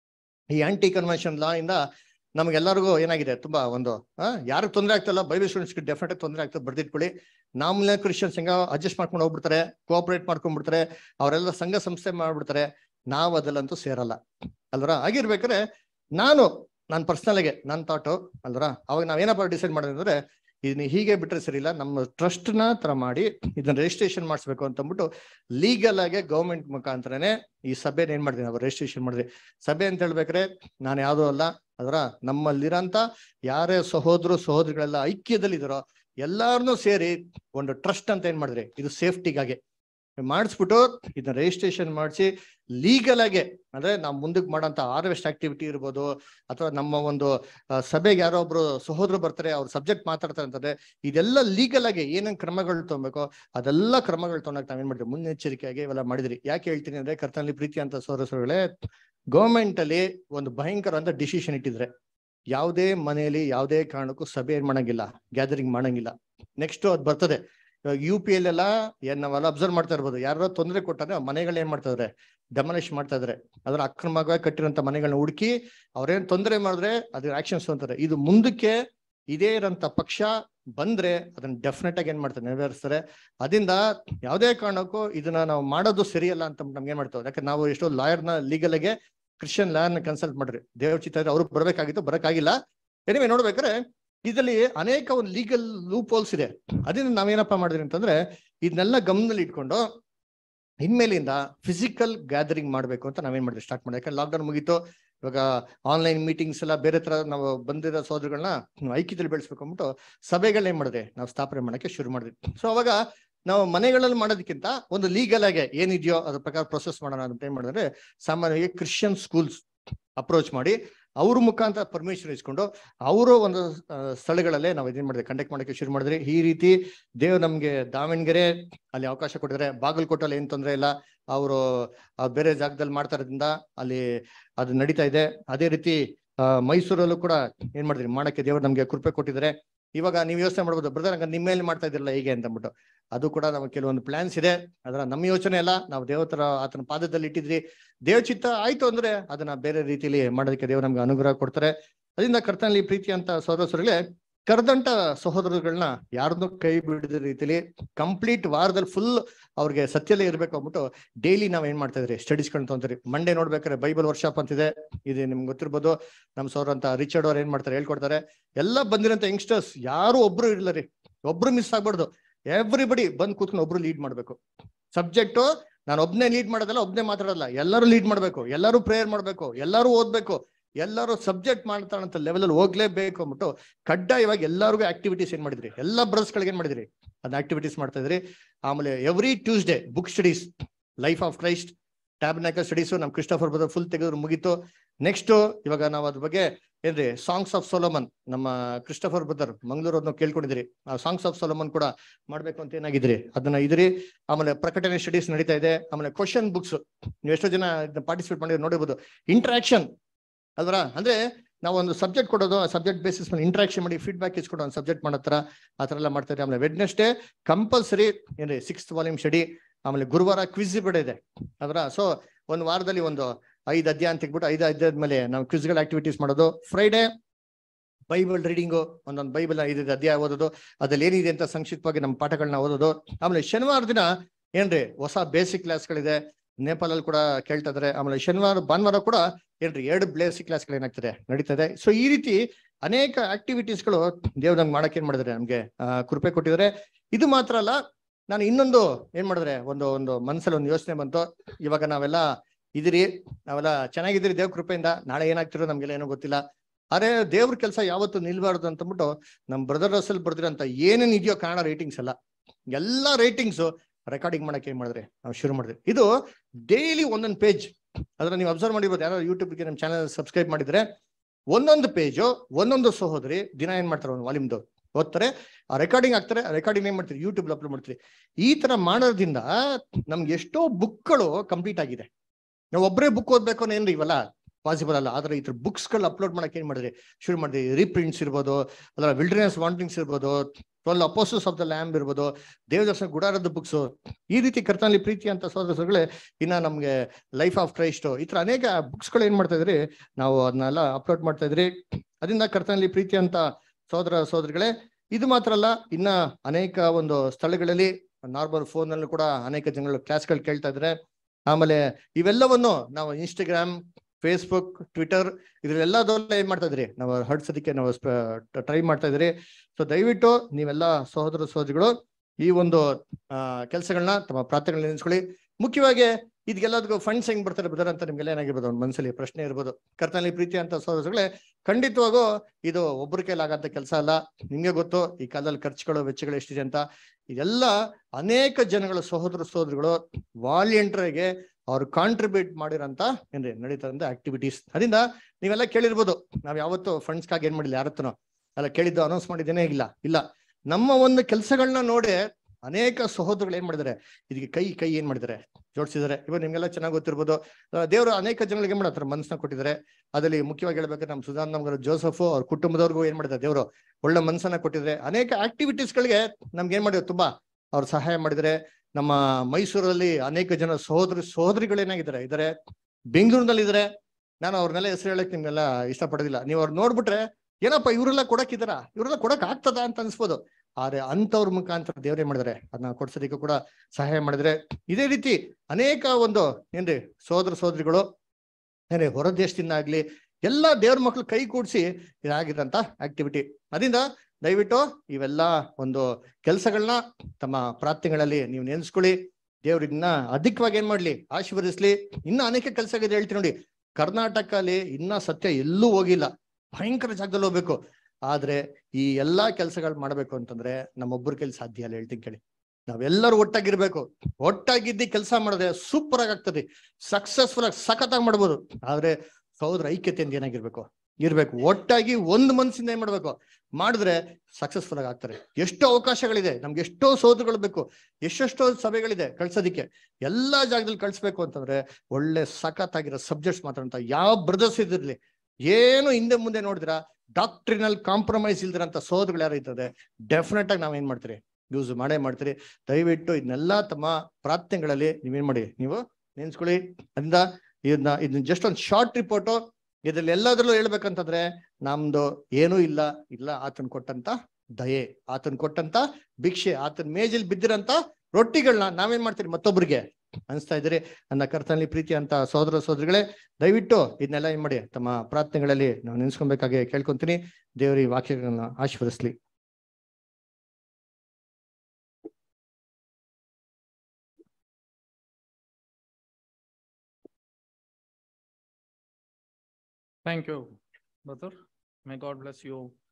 ಈ ಆಂಟಿ ಕನ್ವರ್ಷನ್ ಲಾ ಇಂದ ನಮ್ಗೆಲ್ಲರಿಗೂ ಏನಾಗಿದೆ ತುಂಬಾ ಒಂದು ಯಾರು ತೊಂದರೆ ಆಗ್ತಲ್ಲ ಬೈಬಲ್ ಸ್ಟೂಡೆಂಟ್ಸ್ ಡೆಫಿನೆಟ್ ತೊಂದರೆ ಆಗ್ತದೆ ಬರ್ದಿಟ್ಕೊಳ್ಳಿ ನಾಮ್ನ ಕ್ರಿಶ್ಚಿಯನ್ಸ್ ಹೆಂಗ ಅಡ್ಜಸ್ಟ್ ಮಾಡ್ಕೊಂಡು ಹೋಗ್ಬಿಡ್ತಾರೆ ಕೋಆಪರೇಟ್ ಮಾಡ್ಕೊಂಡ್ಬಿಡ್ತಾರೆ ಅವರೆಲ್ಲ ಸಂಘ ಸಂಸ್ಥೆ ಮಾಡ್ಬಿಡ್ತಾರೆ ನಾವ್ ಅದಲ್ಲಂತೂ ಸೇರಲ್ಲ ಅಲ್ವರ ಆಗಿರ್ಬೇಕಾದ್ರೆ ನಾನು ನಾನು ಪರ್ಸನಲ್ಗೆ ನನ್ನ ಥಾಟು ಅಲ್ವರ ಅವಾಗ ನಾವೇನಪ್ಪ ಡಿಸೈಡ್ ಮಾಡಿದ್ರೆ ಅಂದ್ರೆ ಇದನ್ನ ಹೀಗೆ ಬಿಟ್ರೆ ಸರಿ ಇಲ್ಲ ನಮ್ಮ ಟ್ರಸ್ಟ್ ನ ತರ ಮಾಡಿ ಇದನ್ನ ರಿಜಿಸ್ಟ್ರೇಷನ್ ಮಾಡಿಸ್ಬೇಕು ಅಂತ ಅಂದ್ಬಿಟ್ಟು ಲೀಗಲ್ ಆಗಿ ಗೌರ್ಮೆಂಟ್ ಮುಖಾಂತರನೇ ಈ ಸಭೆನ ಏನ್ ಮಾಡಿದ್ವಿ ನಾವು ರಿಜಿಸ್ಟ್ರೇಷನ್ ಮಾಡಿದ್ವಿ ಸಭೆ ಅಂತ ಹೇಳ್ಬೇಕಾದ್ರೆ ನಾನು ಯಾವುದೂ ಅಲ್ಲ ಅದರ ನಮ್ಮಲ್ಲಿರಂತ ಯಾರೇ ಸಹೋದರು ಸಹೋದರಿಗಳೆಲ್ಲ ಐಕ್ಯದಲ್ಲಿ ಇದಾರೋ ಎಲ್ಲಾರನ್ನೂ ಸೇರಿ ಒಂದು ಟ್ರಸ್ಟ್ ಅಂತ ಏನ್ ಮಾಡಿದ್ರಿ ಇದು ಸೇಫ್ಟಿಗಾಗಿ ಮಾಡಿಸ್ಬಿಟ್ಟು ಇದನ್ನ ರಿಜಿಸ್ಟ್ರೇಷನ್ ಮಾಡಿಸಿ ಲೀಗಲ್ ಆಗಿ ಅಂದ್ರೆ ನಾವು ಮುಂದಕ್ಕೆ ಮಾಡೋಂಥ ಹಾರ್ವೆಸ್ಟ್ ಆಕ್ಟಿವಿಟಿ ಇರ್ಬೋದು ಅಥವಾ ನಮ್ಮ ಒಂದು ಸಭೆಗೆ ಯಾರೋ ಒಬ್ರು ಸಹೋದರು ಬರ್ತಾರೆ ಅವ್ರ ಸಬ್ಜೆಕ್ಟ್ ಮಾತಾಡ್ತಾರೆ ಅಂತಂದ್ರೆ ಇದೆಲ್ಲ ಲೀಗಲ್ ಆಗಿ ಏನೇನ್ ಕ್ರಮಗಳು ತಗೊಬೇಕೋ ಅದೆಲ್ಲ ಕ್ರಮಗಳು ತಗೊಂಡಾಗ ನಾವೇನ್ ಮಾಡಿದ್ವಿ ಮುನ್ನೆಚ್ಚರಿಕೆಯಾಗಿ ಇವೆಲ್ಲ ಮಾಡಿದ್ರಿ ಯಾಕೆ ಹೇಳ್ತೀನಿ ಅಂದ್ರೆ ಕರ್ತನಲ್ಲಿ ಪ್ರೀತಿ ಅಂತ ಸೋರಸರುಗಳೇ ಗೌರ್ಮೆಂಟ್ ಅಲ್ಲಿ ಒಂದು ಭಯಂಕರ ಅಂತ ಡಿಸಿಷನ್ ಇಟ್ಟಿದ್ರೆ ಯಾವುದೇ ಮನೆಯಲ್ಲಿ ಯಾವುದೇ ಕಾರಣಕ್ಕೂ ಸಭೆ ಏನ್ ಮಾಡಂಗಿಲ್ಲ ಗ್ಯಾದರಿಂಗ್ ಮಾಡಂಗಿಲ್ಲ ನೆಕ್ಸ್ಟ್ ಅದ್ ಬರ್ತದೆ ಇವಾಗ ಯು ಪಿ ಎಲ್ ಎಲ್ಲ ಏನ್ ನಾವೆಲ್ಲ ಅಬ್ಸರ್ವ್ ಮಾಡ್ತಾ ಇರ್ಬೋದು ಯಾರೋ ತೊಂದರೆ ಕೊಟ್ಟಾರೆ ಮನೆಗಳು ಏನ್ ಮಾಡ್ತಾ ಇದಾರೆ ಡೆಮಾಲಿಷ್ ಮಾಡ್ತಾ ಇದಾರೆ ಅದ್ರ ಅಕ್ರಮವಾಗಿ ಕಟ್ಟಿರೋಂಥ ಮನೆಗಳನ್ನ ಹುಡುಕಿ ಅವ್ರೇನ್ ತೊಂದರೆ ಮಾಡಿದ್ರೆ ಅದ್ರ ಆಕ್ಷನ್ಸ್ ಅಂತಾರೆ ಇದು ಮುಂದಕ್ಕೆ ಇದೇ ಇರೋಂಥ ಪಕ್ಷ ಬಂದ್ರೆ ಅದನ್ನ ಡೆಫಿನೆಟ್ ಆಗಿ ಏನ್ ಮಾಡ್ತಾರೆ ನೆರವೇರಿಸ್ತಾರೆ ಅದರಿಂದ ಯಾವುದೇ ಕಾರಣಕ್ಕೂ ಇದನ್ನ ನಾವು ಮಾಡೋದು ಸರಿಯಲ್ಲ ಅಂತ ನಮ್ಗೆ ಏನ್ ಮಾಡ್ತಾವೆ ಯಾಕಂದ್ರೆ ನಾವು ಎಷ್ಟೋ ಲಾಯರ್ನ ಲೀಗಲ್ ಆಗಿ ಕ್ರಿಶ್ಚಿಯನ್ ಲಾಯರ್ನ ಕನ್ಸಲ್ಟ್ ಮಾಡ್ರಿ ದೇವ್ರ ಚಿತ್ರ ಅವ್ರು ಬರ್ಬೇಕಾಗಿತ್ತು ಬರಕ್ಕಾಗಿಲ್ಲ ಏನಿವೆ ನೋಡ್ಬೇಕಾದ್ರೆ ಇದರಲ್ಲಿ ಅನೇಕ ಒಂದು ಲೀಗಲ್ ಲೂಪ್ ಹೋಲ್ಸ್ ಇದೆ ಅದರಿಂದ ನಾವೇನಪ್ಪ ಮಾಡಿದ್ರಿ ಅಂತಂದ್ರೆ ಇದನ್ನೆಲ್ಲ ಗಮನದಲ್ಲಿ ಇಟ್ಕೊಂಡು ಇನ್ಮೇಲಿಂದ ಫಿಸಿಕಲ್ ಗ್ಯಾದರಿಂಗ್ ಮಾಡಬೇಕು ಅಂತ ನಾವೇನ್ ಮಾಡಿದ್ವಿ ಸ್ಟಾರ್ಟ್ ಮಾಡಿದ್ವಿ ಯಾಕಂದ್ರೆ ಲಾಕ್ಡೌನ್ ಮುಗೀತು ಇವಾಗ ಆನ್ಲೈನ್ ಮೀಟಿಂಗ್ಸ್ ಎಲ್ಲ ಬೇರೆ ತರ ನಾವು ಬಂದಿರೋ ಸೋದರಗಳನ್ನ ಐಕ್ಯದಲ್ಲಿ ಬೆಳೆಸ್ಬೇಕು ಅಂದ್ಬಿಟ್ಟು ಸಭೆಗಳನ್ನ ಏನ್ ಮಾಡಿದೆ ನಾವು ಸ್ಥಾಪನೆ ಮಾಡಕ್ಕೆ ಶುರು ಮಾಡಿದ್ವಿ ಸೊ ಅವಾಗ ನಾವು ಮನೆಗಳಲ್ಲಿ ಮಾಡೋದಕ್ಕಿಂತ ಒಂದು ಲೀಗಲ್ ಆಗಿ ಏನಿದೆಯೋ ಅದ್ರ ಪ್ರಕಾರ ಪ್ರೊಸೆಸ್ ಮಾಡೋಣ ಅಂತ ಏನ್ ಮಾಡಿದ್ರೆ ಸಾಮಾನ್ಯವಾಗಿ ಕ್ರಿಶ್ಚಿಯನ್ ಸ್ಕೂಲ್ಸ್ ಅಪ್ರೋಚ್ ಮಾಡಿ ಅವ್ರ ಮುಖಾಂತರ ಪರ್ಮಿಷನ್ ಇಸ್ಕೊಂಡು ಅವರು ಒಂದು ಸ್ಥಳಗಳಲ್ಲೇ ನಾವು ಇದೇನ್ ಮಾಡಿದ್ವಿ ಕಂಡಕ್ಟ್ ಮಾಡಕ್ಕೆ ಶುರು ಮಾಡಿದ್ರಿ ಈ ರೀತಿ ದೇವ್ ನಮ್ಗೆ ದಾವಣಗೆರೆ ಅಲ್ಲಿ ಅವಕಾಶ ಕೊಟ್ಟಿದ್ರೆ ಬಾಗಲಕೋಟಲ್ಲಿ ಏನ್ ತೊಂದರೆ ಇಲ್ಲ ಅವರು ಬೇರೆ ಜಾಗದಲ್ಲಿ ಮಾಡ್ತಾ ಇರೋದ್ರಿಂದ ಅಲ್ಲಿ ಅದು ನಡೀತಾ ಇದೆ ಅದೇ ರೀತಿ ಮೈಸೂರಲ್ಲೂ ಕೂಡ ಏನ್ ಮಾಡಿದ್ರಿ ಮಾಡಕ್ಕೆ ದೇವರು ನಮ್ಗೆ ಕೃಪೆ ಕೊಟ್ಟಿದ್ದಾರೆ ಇವಾಗ ನೀವು ಯೋಚನೆ ಮಾಡ್ಬೋದು ಬ್ರದರ್ ಹಂಗ ನಿಮ್ಮ ಮೇಲೆ ಮಾಡ್ತಾ ಇದ್ದಿರಲ್ಲ ಹೀಗೆ ಅಂತ ಅಂದ್ಬಿಟ್ಟು ಅದು ಕೂಡ ನಮಗೆ ಕೆಲವೊಂದು ಪ್ಲಾನ್ಸ್ ಇದೆ ಅದರ ನಮ್ಮ ಯೋಚನೆ ಅಲ್ಲ ನಾವು ದೇವತರ ಆತನ ಪಾದದಲ್ಲಿ ಇಟ್ಟಿದ್ರಿ ದೇವ ಚಿತ್ತ ಆಯ್ತು ಅಂದ್ರೆ ಅದನ್ನ ಬೇರೆ ರೀತಿಯಲ್ಲಿ ಮಾಡೋದಕ್ಕೆ ದೇವ್ರು ನಮ್ಗೆ ಅನುಗ್ರಹ ಕೊಡ್ತಾರೆ ಅದರಿಂದ ಕರ್ತನಲ್ಲಿ ಪ್ರೀತಿ ಅಂತ ಸಹೋದರಗಳೇ ಕರೆದಂಟ ಸಹೋದರಗಳನ್ನ ಯಾರನ್ನೂ ಕೈ ಬಿಡದ ರೀತಿಲಿ ಕಂಪ್ಲೀಟ್ ವಾರದಲ್ಲಿ ಫುಲ್ ಅವ್ರಿಗೆ ಸತ್ಯಲ್ಲೇ ಇರ್ಬೇಕು ಅಂದ್ಬಿಟ್ಟು ಡೈಲಿ ನಾವ್ ಏನ್ ಮಾಡ್ತಾ ಇದ್ರಿ ಸ್ಟಡೀಸ್ ತೊಂತೀರಿ ಮಂಡೇ ನೋಡ್ಬೇಕಾದ್ರೆ ಬೈಬಲ್ ವರ್ಷಾಪ್ ಅಂತಿದೆ ಇದು ನಿಮ್ಗೆ ಗೊತ್ತಿರ್ಬೋದು ನಮ್ ಸೌರ್ ಅಂತ ರಿಚರ್ಡ್ ಅವ್ರು ಏನ್ ಮಾಡ್ತಾರೆ ಹೇಳ್ಕೊಡ್ತಾರೆ ಎಲ್ಲ ಬಂದಿರೋಂಥ ಯಂಗ್ಸ್ಟರ್ಸ್ ಯಾರು ಒಬ್ರು ಇರ್ಲ ರೀ ಒಬ್ರು ಮಿಸ್ ಆಗ್ಬಾರ್ದು ಎವ್ರಿಬಡಿ ಬಂದ್ ಕೂತ್ಕೊಂಡು ಒಬ್ರು ಲೀಡ್ ಮಾಡ್ಬೇಕು ಸಬ್ಜೆಕ್ಟು ನಾನು ಒಬ್ನೇ ಲೀಡ್ ಮಾಡೋದಲ್ಲ ಒಬ್ನೇ ಮಾತಾಡಲ್ಲ ಎಲ್ಲರೂ ಲೀಡ್ ಮಾಡ್ಬೇಕು ಎಲ್ಲರೂ ಪ್ರೇಯರ್ ಮಾಡ್ಬೇಕು ಎಲ್ಲರೂ ಓದ್ಬೇಕು ಎಲ್ಲರೂ ಸಬ್ಜೆಕ್ಟ್ ಮಾಡ್ತಾರಂತ ಲೆವೆಲ್ ಅಲ್ಲಿ ಹೋಗ್ಲೇಬೇಕು ಅಂದ್ಬಿಟ್ಟು ಕಡ್ಡಾಯವಾಗಿ ಎಲ್ಲರಿಗೂ ಆಕ್ಟಿವಿಟೀಸ್ ಏನ್ ಮಾಡಿದ್ರಿ ಎಲ್ಲ ಬ್ರದರ್ಸ್ ಗಳಿಗೆ ಏನ್ ಮಾಡಿದ್ರಿ ಅದನ್ನ ಆಕ್ಟಿವಿಟೀಸ್ ಮಾಡ್ತಾ ಇದ್ರಿ ಆಮೇಲೆ every Tuesday book studies life of Christ tabernacle studies ನಮ್ ಕ್ರಿಸ್ಟಫರ್ ಬ್ರದರ್ ಫುಲ್ ತೆಗೆದ್ರು ಮುಗೀತು ನೆಕ್ಸ್ಟ್ ಇವಾಗ ನಾವು ಅದ್ರ ಬಗ್ಗೆ ಏನ್ರಿ ಸಾಂಗ್ಸ್ ಆಫ್ ಸೋಲಮನ್ ನಮ್ಮ ಕ್ರಿಸ್ಟಫರ್ ಬ್ರದರ್ ಮಂಗಳೂರು ಅದನ್ನ ಕೇಳ್ಕೊಂಡಿದ್ರಿ ಆ ಸಾಂಗ್ಸ್ ಆಫ್ ಸೋಲಮನ್ ಕೂಡ ಮಾಡ್ಬೇಕು ಅಂತ ಏನಾಗಿದ್ರಿ ಅದನ್ನ ಇದ್ರಿ ಆಮೇಲೆ ಪ್ರಕಟಣೆ ಸ್ಟಡೀಸ್ ನಡೀತಾ ಇದೆ ಆಮೇಲೆ ಕ್ವಶನ್ ಬುಕ್ಸ್ ನೀವು ಎಷ್ಟೋ ಜನ ಪಾರ್ಟಿಸಿಪೇಟ್ ಮಾಡಿ ನೋಡಿರ್ಬೋದು ಇಂಟ್ರಾಕ್ಷನ್ ಅಲ್ವರ ಅಂದ್ರೆ ನಾವು ಒಂದು ಸಬ್ಜೆಕ್ಟ್ ಕೊಡೋದು ಆ ಸಬ್ಜೆಕ್ಟ್ ಬೇಸಿಸ್ ಮೇಲೆ ಇಂಟ್ರಾಕ್ಷನ್ ಮಾಡಿ ಫೀಡ್ಬ್ಯಾಕ್ ಇಸ್ಕೊಡೋ ಒಂದು ಸಬ್ಜೆಕ್ಟ್ ಮಾಡೋ ಥರ ಆ ಥರ ಎಲ್ಲ ಮಾಡ್ತಾ ಇದ್ದಾರೆ ಆಮೇಲೆ ವೆಡ್ನೆಸ್ಡೇ ಕಂಪಲ್ಸರಿ ಏನ್ರಿ ಸಿಕ್ಸ್ತ್ ವಾಲ್ಯೂಮ್ ಸ್ಟಡಿ ಆಮೇಲೆ ಗುರುವಾರ ಕ್ವಿಜ್ ಬಿಡ ಇದೆ ಅದರ ಸೊ ಒಂದು ವಾರದಲ್ಲಿ ಒಂದು ಐದು ಅಧ್ಯಾಯ ಅಂತ ತೆಗ್ಬಿಟ್ಟು ಐದು ಅಧ್ಯಾಯದ ಮೇಲೆ ನಾವು ಕ್ವಿಜ್ಗಳ ಆಕ್ಟಿವಿಟೀಸ್ ಮಾಡೋದು ಫ್ರೈಡೇ ಬೈಬಲ್ ರೀಡಿಂಗು ಒಂದೊಂದು ಬೈಬಲ್ ಐದು ಅಧ್ಯಾಯ ಓದೋದು ಅದ್ರಲ್ಲಿ ಏನಿದೆ ಅಂತ ಸಂಕ್ಷಿಪ್ತವಾಗಿ ನಮ್ಮ ಪಾಠಗಳನ್ನ ಓದೋದು ಆಮೇಲೆ ಶನಿವಾರ ದಿನ ಏನ್ರಿ ಹೊಸ ಬೇಸಿಕ್ ಕ್ಲಾಸ್ಗಳಿದೆ ನೇಪಾಳಲ್ಲಿ ಕೂಡ ಕೇಳ್ತಾ ಇದಾರೆ ಆಮೇಲೆ ಶನಿವಾರ ಭಾನುವಾರ ಕೂಡ ಏನ್ರಿ ಎರಡು ಬೇಸಿಕ್ ಕ್ಲಾಸ್ಗಳು ಏನಾಗ್ತದೆ ನಡೀತದೆ ಸೊ ಈ ರೀತಿ ಅನೇಕ ಆಕ್ಟಿವಿಟೀಸ್ಗಳು ದೇವ್ರು ನಮ್ಗೆ ಮಾಡಕ್ಕೆ ಏನ್ ಮಾಡಿದ್ರೆ ನಮ್ಗೆ ಆ, ಕೃಪೆ ಕೊಟ್ಟಿದ್ದಾರೆ ಇದು ಮಾತ್ರ ಅಲ್ಲ ನಾನು ಇನ್ನೊಂದು ಏನ್ ಮಾಡಿದ್ರೆ ಒಂದು ಒಂದು ಮನಸ್ಸಲ್ಲಿ ಒಂದು ಯೋಚನೆ ಬಂತು ಇವಾಗ ನಾವೆಲ್ಲ ಇದಿರಿ ನಾವೆಲ್ಲ ಚೆನ್ನಾಗಿದ್ದೀರಿ ದೇವ್ರ ಕೃಪೆಯಿಂದ ನಾಳೆ ಏನಾಗ್ತಿರೋ ನಮ್ಗೆಲ್ಲ ಏನೋ ಗೊತ್ತಿಲ್ಲ ಆದ್ರೆ ದೇವ್ರ ಕೆಲಸ ಯಾವತ್ತು ನಿಲ್ಬಾರ್ದು ಅಂತಂದ್ಬಿಟ್ಟು ನಮ್ ಬ್ರದರ್ ರಸಲ್ ಬರ್ದಿರಂತ ಏನೇನ್ ಇದೆಯೋ ಕನ್ನಡ ರೇಟಿಂಗ್ಸ್ ಎಲ್ಲ ಎಲ್ಲಾ ರೇಟಿಂಗ್ಸ್ ರೆಕಾರ್ಡಿಂಗ್ ಮಾಡಕ್ಕೆ ಏನ್ ಮಾಡಿದ್ರೆ ನಾವು ಶುರು ಮಾಡಿದ್ವಿ ಇದು ಡೈಲಿ ಒಂದೊಂದು ಪೇಜ್ ಅದನ್ನ ನೀವು ಅಬ್ಸರ್ವ್ ಮಾಡಿರ್ಬೋದು ಯಾರೋ ಯೂಟ್ಯೂಬ್ಗೆ ನಮ್ಮ ಚಾನಲ್ ಸಬ್ಸ್ಕ್ರೈಬ್ ಮಾಡಿದ್ರೆ ಒಂದೊಂದು ಪೇಜು ಒಂದೊಂದು ಸಹೋದರಿ ದಿನ ಏನ್ ಮಾಡ್ತಾರೆ ಒಂದು ವಾಲ್ಯೂಮ್ದು ಓದ್ತಾರೆ ಆ ರೆಕಾರ್ಡಿಂಗ್ ಆಗ್ತಾರೆ ರೆಕಾರ್ಡಿಂಗ್ ಏನ್ ಮಾಡ್ತೀರಿ ಯೂಟ್ಯೂಬ್ ಅಪ್ಲೋಡ್ ಮಾಡ್ತೀರಿ ಈ ತರ ಮಾಡೋದ್ರಿಂದ ನಮ್ಗೆ ಎಷ್ಟೋ ಬುಕ್ಗಳು ಕಂಪ್ಲೀಟ್ ಆಗಿದೆ ನಾವು ಒಬ್ಬರೇ ಬುಕ್ ಓದ್ಬೇಕು ಅನ್ನೋ ಏನ್ರಿ ಇವೆಲ್ಲ ಪಾಸಿಬಲ್ ಅಲ್ಲ ಆದ್ರೆ ಈ ತರ ಬುಕ್ಸ್ ಗಳು ಅಪ್ಲೋಡ್ ಮಾಡಕ್ಕೆ ಏನ್ ಮಾಡಿದ್ರಿ ಶುರು ಮಾಡಿದ್ರಿ ರೀಪ್ರಿಂಟ್ಸ್ ಇರ್ಬೋದು ಅದರ ವಿಲ್ಡರ್ನೆಸ್ ವಾಂಟಿಂಗ್ಸ್ ಇರ್ಬೋದು ಟ್ವೆಲ್ ಅಪೋಸಸ್ ಆಫ್ ದ ಲ್ಯಾಂಬ್ ಇರ್ಬೋದು ದೇವದರ್ಶನ ಗುಡಾರದ ಬುಕ್ಸ್ ಈ ರೀತಿ ಕರ್ತನಲ್ಲಿ ಪ್ರೀತಿ ಅಂತ ಸೋದರಗಳೇ ಇನ್ನ ನಮ್ಗೆ ಲೈಫ್ ಆಫ್ ಕ್ರೈಸ್ಟ್ ಈ ತರ ಅನೇಕ ಬುಕ್ಸ್ ಗಳು ಏನ್ ಮಾಡ್ತಾ ಇದ್ರಿ ನಾವು ಅದನ್ನೆಲ್ಲ ಅಪ್ಲೋಡ್ ಮಾಡ್ತಾ ಇದ್ರಿ ಅದರಿಂದ ಕರ್ತನಲ್ಲಿ ಪ್ರೀತಿ ಅಂತ ಸೋದರ ಸೋದರಿಗಳೇ ಇದು ಮಾತ್ರ ಅಲ್ಲ ಇನ್ನ ಅನೇಕ ಒಂದು ಸ್ಥಳಗಳಲ್ಲಿ ನಾರ್ಮಲ್ ಫೋನ್ ನಲ್ಲೂ ಕೂಡ ಅನೇಕ ಜನಗಳು ಕ್ಲಾಸ್ಗಳು ಕೇಳ್ತಾ ಇದ್ರೆ ಆಮೇಲೆ ಇವೆಲ್ಲವನ್ನು ನಾವು ಇನ್ಸ್ಟಾಗ್ರಾಮ್ ಫೇಸ್ಬುಕ್ ಟ್ವಿಟರ್ ಇದ್ರೆಲ್ಲದಲ್ಲ ಏನ್ ಮಾಡ್ತಾ ಇದ್ರಿ ನಾವು ಹಡ್ಸೋದಕ್ಕೆ ನಾವು ಟ್ರೈ ಮಾಡ್ತಾ ಇದ್ರಿ ಸೊ ದಯವಿಟ್ಟು ನೀವೆಲ್ಲ ಸಹೋದರ ಸಹೋದರಿಗಳು ಈ ಒಂದು ಆ ಕೆಲಸಗಳನ್ನ ತಮ್ಮ ಪ್ರಾರ್ಥನೆಗಳನ್ನ ನೆನೆಸ್ಕೊಳ್ಳಿ ಮುಖ್ಯವಾಗಿ ಇದಕ್ಕೆಲ್ಲದಕ್ಕೂ ಫಂಡ್ಸ್ ಹೆಂಗ್ ಬರ್ತಾರೆ ಬ್ರದರ್ ಅಂತ ನಿಮ್ಗೆಲ್ಲ ಏನಾಗಿರ್ಬೋದು ಒಂದು ಮನಸ್ಸಲ್ಲಿ ಪ್ರಶ್ನೆ ಇರ್ಬೋದು ಕರ್ತನಲ್ಲಿ ಪ್ರೀತಿ ಅಂತ ಸಹೋದರಗಳೇ ಖಂಡಿತವಾಗೂ ಇದು ಒಬ್ಬರ ಕೈಲಾಗಂತ ಕೆಲಸ ಅಲ್ಲ ನಿಮ್ಗೆ ಗೊತ್ತು ಈ ಕಾಲದಲ್ಲಿ ಖರ್ಚುಗಳು ವೆಚ್ಚಗಳು ಎಷ್ಟಿದೆ ಅಂತ ಇದೆಲ್ಲ ಅನೇಕ ಜನಗಳ ಸಹೋದರ ಸಹೋದರಿಗಳು ವಾಲಿಯಂಟ್ರಿಗೆ ಅವ್ರು ಕಾಂಟ್ರಿಬ್ಯೂಟ್ ಮಾಡಿರೋಂತ ಏನ್ರಿ ನಡೀತದಂತ ಆಕ್ಟಿವಿಟೀಸ್ ಅದರಿಂದ ನೀವೆಲ್ಲ ಕೇಳಿರ್ಬೋದು ನಾವ್ ಯಾವತ್ತು ಫಂಡ್ಸ್ಗಾಗಿ ಏನ್ ಮಾಡಿಲ್ಲ ಯಾರತ್ತನೋ ಅಲ್ಲ ಕೇಳಿದ್ದು ಅನೌನ್ಸ್ ಮಾಡಿದ್ದೇನೆ ಇಲ್ಲ ಇಲ್ಲ ನಮ್ಮ ಒಂದು ಕೆಲಸಗಳನ್ನ ನೋಡಿ ಅನೇಕ ಸಹೋದರಗಳು ಏನ್ ಮಾಡಿದ್ದಾರೆ ಇದಕ್ಕೆ ಕೈ ಕೈ ಏನ್ ಮಾಡಿದ್ದಾರೆ ಜೋಡಿಸಿದ್ದಾರೆ ಇವಾಗ ನಿಮ್ಗೆಲ್ಲ ಚೆನ್ನಾಗಿ ಗೊತ್ತಿರ್ಬೋದು ಆ, ದೇವರು ಅನೇಕ ಜನಗಳಿಗೆ ಏನ್ ಮಾಡತ್ತಾರೆ ಮನಸ್ಸನ್ನ ಕೊಟ್ಟಿದ್ದಾರೆ ಅದರಲ್ಲಿ ಮುಖ್ಯವಾಗಿ ಹೇಳ್ಬೇಕಾದ್ರೆ ನಮ್ಮ ಸುಧಾನ್ ನಮ್ಗೆ ಜೋಸಫ್ ಅವ್ರ ಕುಟುಂಬದವ್ರಿಗೂ ಏನ್ ಮಾಡಿದ್ದಾರೆ ದೇವರು ಒಳ್ಳೆ ಮನಸ್ಸನ್ನ ಕೊಟ್ಟಿದ್ದಾರೆ ಅನೇಕ ಆಕ್ಟಿವಿಟೀಸ್ ಗಳಿಗೆ ನಮ್ಗೆ ಏನ್ ಮಾಡಿದ್ರು ತುಂಬಾ ಅವ್ರು ಸಹಾಯ ಮಾಡಿದ್ದಾರೆ ನಮ್ಮ ಮೈಸೂರಲ್ಲಿ ಅನೇಕ ಜನ ಸಹೋದರ ಸಹೋದರಿಗಳೇನಾಗಿದ್ದಾರೆ ಇದಾರೆ ಬೆಂಗಳೂರಿನಲ್ಲಿ ಇದಾರೆ ನಾನು ಅವ್ರನ್ನೆಲ್ಲ ಹೆಸರು ಹೇಳಕ್ ನಿಮ್ಗೆಲ್ಲ ಇಷ್ಟಪಡೋದಿಲ್ಲ ನೀವು ಅವ್ರು ನೋಡ್ಬಿಟ್ರೆ ಏನಪ್ಪ ಇವರೆಲ್ಲ ಕೊಡಕ್ಕಿದಾರ ಇವರೆಲ್ಲ ಕೊಡಕ್ ಆಗ್ತದ ಅಂತ ಅನ್ಸ್ಬೋದು ಆದ್ರೆ ಅಂತವ್ರ ಮುಖಾಂತರ ದೇವ್ರೇ ಮಾಡಿದ್ರೆ ಅದನ್ನ ಕೊಡ್ಸೋದಕ್ಕೆ ಕೂಡ ಸಹಾಯ ಮಾಡಿದ್ರೆ ಇದೇ ರೀತಿ ಅನೇಕ ಒಂದು ಏನ್ರಿ ಸೋದರ ಸೋದರಿಗಳು ಏನ್ರಿ ಹೊರ ದೇಶದಿಂದ ಆಗ್ಲಿ ಎಲ್ಲಾ ದೇವ್ರ ಮಕ್ಳು ಕೈ ಕೂಡಿಸಿ ಇದಾಗಿರಂತ ಆಕ್ಟಿವಿಟಿ ಅದರಿಂದ ದಯವಿಟ್ಟು ಇವೆಲ್ಲ ಒಂದು ಕೆಲಸಗಳನ್ನ ತಮ್ಮ ಪ್ರಾರ್ಥನೆಗಳಲ್ಲಿ ನೀವು ನೆನೆಸ್ಕೊಳ್ಳಿ ದೇವ್ರನ್ನ ಅಧಿಕವಾಗಿ ಏನ್ ಮಾಡ್ಲಿ ಆಶೀರ್ವದಿಸ್ಲಿ ಇನ್ನ ಅನೇಕ ಕೆಲಸಗಳಿದೆ ಹೇಳ್ತೀನಿ ನೋಡಿ ಕರ್ನಾಟಕಲ್ಲಿ ಇನ್ನ ಸತ್ಯ ಎಲ್ಲೂ ಹೋಗಿಲ್ಲ ಭಯಂಕರ ಜಾಗದಲ್ಲಿ ಹೋಗ್ಬೇಕು ಆದ್ರೆ ಈ ಎಲ್ಲಾ ಕೆಲಸಗಳು ಮಾಡ್ಬೇಕು ಅಂತಂದ್ರೆ ನಮ್ಮೊಬ್ಬರ ಕೈಲಿ ಸಾಧ್ಯ ಇಲ್ಲ ಹೇಳ್ತೀನಿ ಕೇಳಿ ನಾವೆಲ್ಲರೂ ಒಟ್ಟಾಗಿರ್ಬೇಕು ಒಟ್ಟಾಗಿದ್ದಿ ಕೆಲಸ ಮಾಡಿದ್ರೆ ಸೂಪರ್ ಆಗಿ ಆಗ್ತದೆ ಸಕ್ಸಸ್ಫುಲ್ ಆಗಿ ಸಖತ್ತಾಗಿ ಮಾಡ್ಬೋದು ಆದ್ರೆ ಸಹೋದರ ಐಕ್ಯತೆಯಿಂದ ಏನಾಗಿರ್ಬೇಕು ಇರ್ಬೇಕು ಒಟ್ಟಾಗಿ ಒಂದು ಮನಸ್ಸಿಂದ ಏನ್ ಮಾಡ್ಬೇಕು ಮಾಡಿದ್ರೆ ಸಕ್ಸಸ್ಫುಲ್ ಆಗಿ ಆಗ್ತಾರೆ ಎಷ್ಟೋ ಅವಕಾಶಗಳಿದೆ ನಮ್ಗೆ ಎಷ್ಟೋ ಸೋದರಗಳು ಬೇಕು ಎಷ್ಟೆಷ್ಟೋ ಸಭೆಗಳಿದೆ ಕಳ್ಸೋದಿಕ್ಕೆ ಎಲ್ಲಾ ಜಾಗದಲ್ಲಿ ಕಳ್ಸ್ಬೇಕು ಅಂತಂದ್ರೆ ಒಳ್ಳೆ ಸಖತ್ತಾಗಿರೋ ಸಬ್ಜೆಕ್ಟ್ಸ್ ಮಾತಾಡಂತ ಯಾವ ಬ್ರದರ್ಸ್ ಇದಿರ್ಲಿ ಏನು ಹಿಂದೆ ಮುಂದೆ ನೋಡಿದ್ರ ಡಾಕ್ಟ್ರಿನಲ್ ಕಾಂಪ್ರಮೈಸ್ ಇಲ್ದಿರಂತ ಸೋದಗಳು ಯಾರು ಇರ್ತದೆ ಡೆಫಿನೆಟ್ ಆಗಿ ನಾವ್ ಏನ್ ಮಾಡ್ತೀರಿ ಯೂಸ್ ಮಾಡೇ ಮಾಡ್ತೀರಿ ದಯವಿಟ್ಟು ಇದನ್ನೆಲ್ಲ ತಮ್ಮ ಪ್ರಾರ್ಥನೆಗಳಲ್ಲಿ ನೀವೇನ್ ಮಾಡಿ ನೀವು ನೆನ್ಸ್ಕೊಳ್ಳಿ ಅದರಿಂದ ಇದನ್ನ ಇದನ್ನ ಜಸ್ಟ್ ಒಂದು ಶಾರ್ಟ್ ರಿಪೋರ್ಟು ಇದ್ರಲ್ಲಿ ಎಲ್ಲದರಲ್ಲೂ ಹೇಳ್ಬೇಕಂತಂದ್ರೆ ನಮ್ದು ಏನೂ ಇಲ್ಲ ಇಲ್ಲ ಆತನ್ ಕೊಟ್ಟಂತ ದಯೆ ಆತನ್ ಕೊಟ್ಟಂತ ಭಿಕ್ಷೆ ಆತನ ಮೇಜಲ್ಲಿ ಬಿದ್ದಿರಂತ ರೊಟ್ಟಿಗಳನ್ನ ನಾವೇನ್ ಮಾಡ್ತೀರಿ ಮತ್ತೊಬ್ಬರಿಗೆ ಅನಿಸ್ತಾ ಇದ್ದೀರಿ ನನ್ನ ಕರ್ತನಲ್ಲಿ ಪ್ರೀತಿ ಅಂತ ಸೋದರ ಸೋದರಿಗಳೇ ದಯವಿಟ್ಟು ಇದನ್ನೆಲ್ಲ ಏನ್ ಮಾಡಿ ತಮ್ಮ ಪ್ರಾರ್ಥನೆಗಳಲ್ಲಿ ನಾವು ನೆನೆಸ್ಕೊಬೇಕಾಗಿ ಕೇಳ್ಕೊಂತೀನಿ ದೇವರ ಈ ವಾಕ್ಯಗಳನ್ನ ಆಶೀರ್ವದಿಸ್ಲಿ Thank you, brother. May God bless you